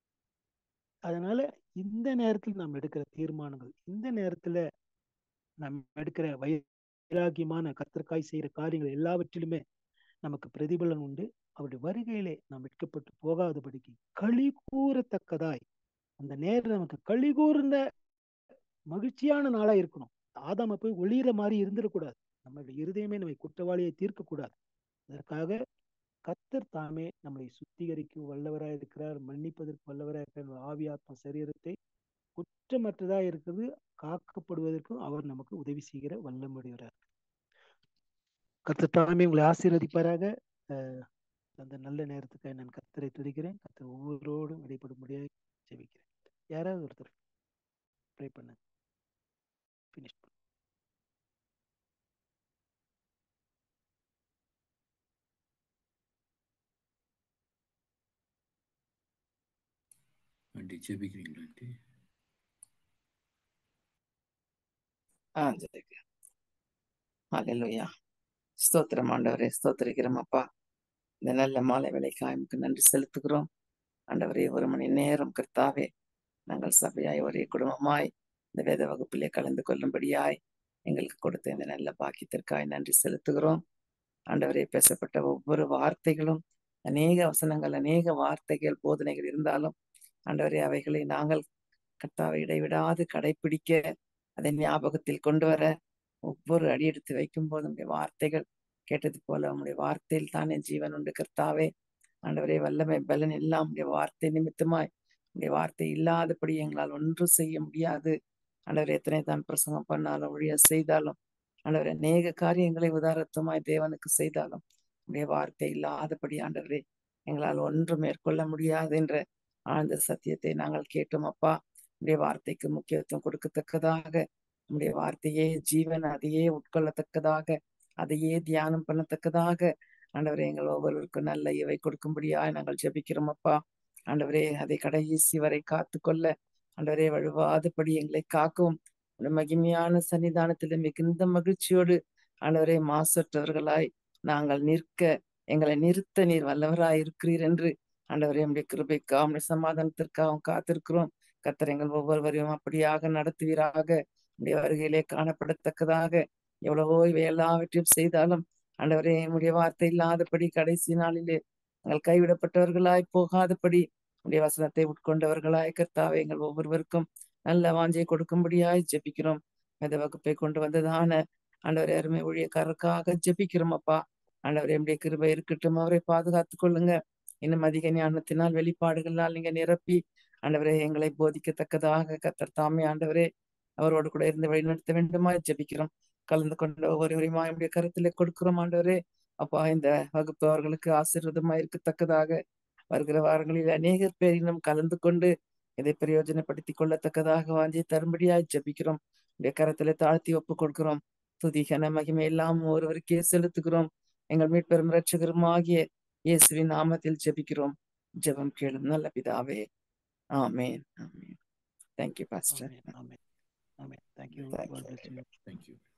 அதனால இந்த நேரத்தில் நாம் எடுக்கிற தீர்மானங்கள் இந்த நேரத்துல நாம் எடுக்கிற வைராகியமான கத்திற்காய் செய்யற காரியங்கள் எல்லாவற்றிலுமே நமக்கு பிரதிபலன் உண்டு அவருடைய வருகையிலே நாம் வெட்கப்பட்டு போகாதபடிக்கு களி கூறத்தக்கதாய் அந்த நேரம் நமக்கு களி கூர்ந்த மகிழ்ச்சியான நாளா இருக்கணும் ஆதாம போய் ஒளியிற மாதிரி இருந்துடக்கூடாது நம்மளுடைய இருதயமே நம்மை குற்றவாளியை தீர்க்கக்கூடாது அதற்காக கத்தர் தாமே நம்மளை சுத்திகரிக்கும் வல்லவராய் இருக்கிறார் மன்னிப்பதற்கு வல்லவராய் இருக்கிறார் ஆவி ஆத்மா சரீரத்தை குற்றமற்றதா இருக்கிறது காக்கப்படுவதற்கும் அவர் நமக்கு உதவி செய்கிற வல்லமுடையவரார் கத்தர் தாமே உங்களை ஆசீர்வதிப்பாராக அந்த நல்ல நேரத்துக்காக நான் கத்தரை துதிக்கிறேன் கத்தர் ஒவ்வொருவரோடும் இடைப்படும்படியாக ஜெபிக்கிறேன் யாராவது ஒருத்தர் ப்ரே பண்ண ஃபினிஷ் பண்ண ஆண்டி ஜெபிக்கிறீங்களா ஆண்டி ஆ ஜெபிக்கிறேன் ஹalleluya ஸ்தோத்திரம் ஆண்டவரே ஸ்தோத்திரிக்கிறோம் அப்பா இந்த நல்ல மாலை வேலைக்காய் உமக்கு நன்றி செலுத்துகிறோம் ஆண்டவரே ஒரு மணி நேரம் கர்த்தாவே நாங்கள் சபையாய் ஒரே குடும்பமாய் இந்த வேத வகுப்பிலே கலந்து கொள்ளும்படியாய் எங்களுக்கு கொடுத்த இந்த நல்ல பாக்கியத்திற்காய் நன்றி செலுத்துகிறோம் ஆண்டவரே பேசப்பட்ட ஒவ்வொரு வார்த்தைகளும் அநேக வசனங்கள் அநேக வார்த்தைகள் போதனைகள் இருந்தாலும் ஆண்டவரே அவைகளை நாங்கள் கர்த்தாவை இடைவிடாது கடைபிடிக்க அதை ஞாபகத்தில் கொண்டு வர ஒவ்வொரு அடி எடுத்து வைக்கும் போது உடைய வார்த்தைகள் கேட்டது போல உங்களுடைய வார்த்தையில் தானே ஜீவன் உண்டு கர்த்தாவே ஆண்டவரே வல்லமை பலன் எல்லாம் உடைய வார்த்தை நிமித்தமாய் உடைய வார்த்தை இல்லாதபடி எங்களால் ஒன்றும் செய்ய முடியாது ஆண்டவரே எத்தனை தான் பிரசங்கம் பண்ணாலும் ஒழிய செய்தாலும் ஆண்டவரே அநேக காரியங்களை உதாரத்தமாய் தேவனுக்கு செய்தாலும் உடைய வார்த்தை இல்லாதபடி ஆண்டவரே எங்களால் ஒன்றும் மேற்கொள்ள முடியாது என்ற ஆழ்ந்த சத்தியத்தை நாங்கள் கேட்டோம் அப்பா உடைய வார்த்தைக்கு முக்கியத்துவம் கொடுக்கத்தக்கதாக உடைய வார்த்தையே ஜீவன் அதையே உட்கொள்ளத்தக்கதாக அதையே தியானம் பண்ணத்தக்கதாக ஆண்டவரே எங்கள் ஒவ்வொருவருக்கும் நல்ல இவை கொடுக்கும்படியாய் நாங்கள் ஜெபிக்கிறோம் அப்பா ஆண்டவரே அதை கடைசி வரை காத்து கொள்ள ஆண்டவரே வழுவாதபடி எங்களை காக்கும் உடைய மகிமையான சன்னிதானத்தில மிகுந்த மகிழ்ச்சியோடு ஆண்டவரே மாசற்றவர்களாய் நாங்கள் நிற்க எங்களை நிறுத்த நீர் வல்லவராய் இருக்கிறீர் என்று ஆண்டவரே உடைய கிருபைக்காக உடைய சமாதானத்திற்காகவும் காத்திருக்கிறோம் கத்தர் எங்கள் ஒவ்வொருவரையும் அப்படியாக நடத்துவீராக உடைய வருகையிலே காணப்படத்தக்கதாக எவ்வளவோ இவை எல்லாவற்றையும் செய்தாலும் ஆண்டவரே உடைய வார்த்தை இல்லாதபடி கடைசி நாளிலே எங்கள் கைவிடப்பட்டவர்களாய் போகாதபடி உடைய வசனத்தை உட்கொண்டவர்களாய் கர்த்தாவே எங்கள் ஒவ்வொருவருக்கும் நல்ல வாஞ்சை கொடுக்கும்படியாய் ஜெபிக்கிறோம் இந்த வகுப்பை கொண்டு வந்ததான ஆண்டவரே அருமை ஊழியக்காரருக்காக ஜெபிக்கிறோம் அப்பா ஆண்டவரே என்னுடைய கிருபை இருக்கட்டும் அவரை பாதுகாத்துக் கொள்ளுங்க இன்னும் அதிக ஞானத்தினால் வெளிப்பாடுகளால் நீங்க நிரப்பி ஆண்டவரே எங்களை போதிக்கத்தக்கதாக கத்தர் தாமே ஆண்டவரே அவரோடு கூட இருந்து வழிநடத்த வேண்டுமா ஜெபிக்கிறோம் கலந்து கொண்ட ஒவ்வொருவரையுமா என்னுடைய கருத்திலே கொடுக்கிறோம் ஆண்டவரே அப்பா இந்த வகுப்பு அவர்களுக்கு ஆசீர்வாதமா இருக்கத்தக்கதாக வருகிற வாரங்களில் அநேகர் பேர் இன்னும் கலந்து கொண்டு இதை பிரயோஜனப்படுத்திக் கொள்ளத்தக்கதாக வாஞ்சி தரும்படியாய் ஜெபிக்கிறோம் உடைய கரத்திலே தாழ்த்தி ஒப்பு கொடுக்கிறோம் துதி கன மகிமை எல்லாம் ஒருவருக்கே செலுத்துகிறோம் எங்கள் மீட்பெரும் ரட்சகரும் ஆகிய இயேசுவின் நாமத்தில் ஜெபிக்கிறோம் ஜெபம் கேளும் நல்ல பிதாவே ஆமேன் ஆமேன் thank you pastor Amen. Amen. Amen. Thank you. Thank God you. bless you. Thank you.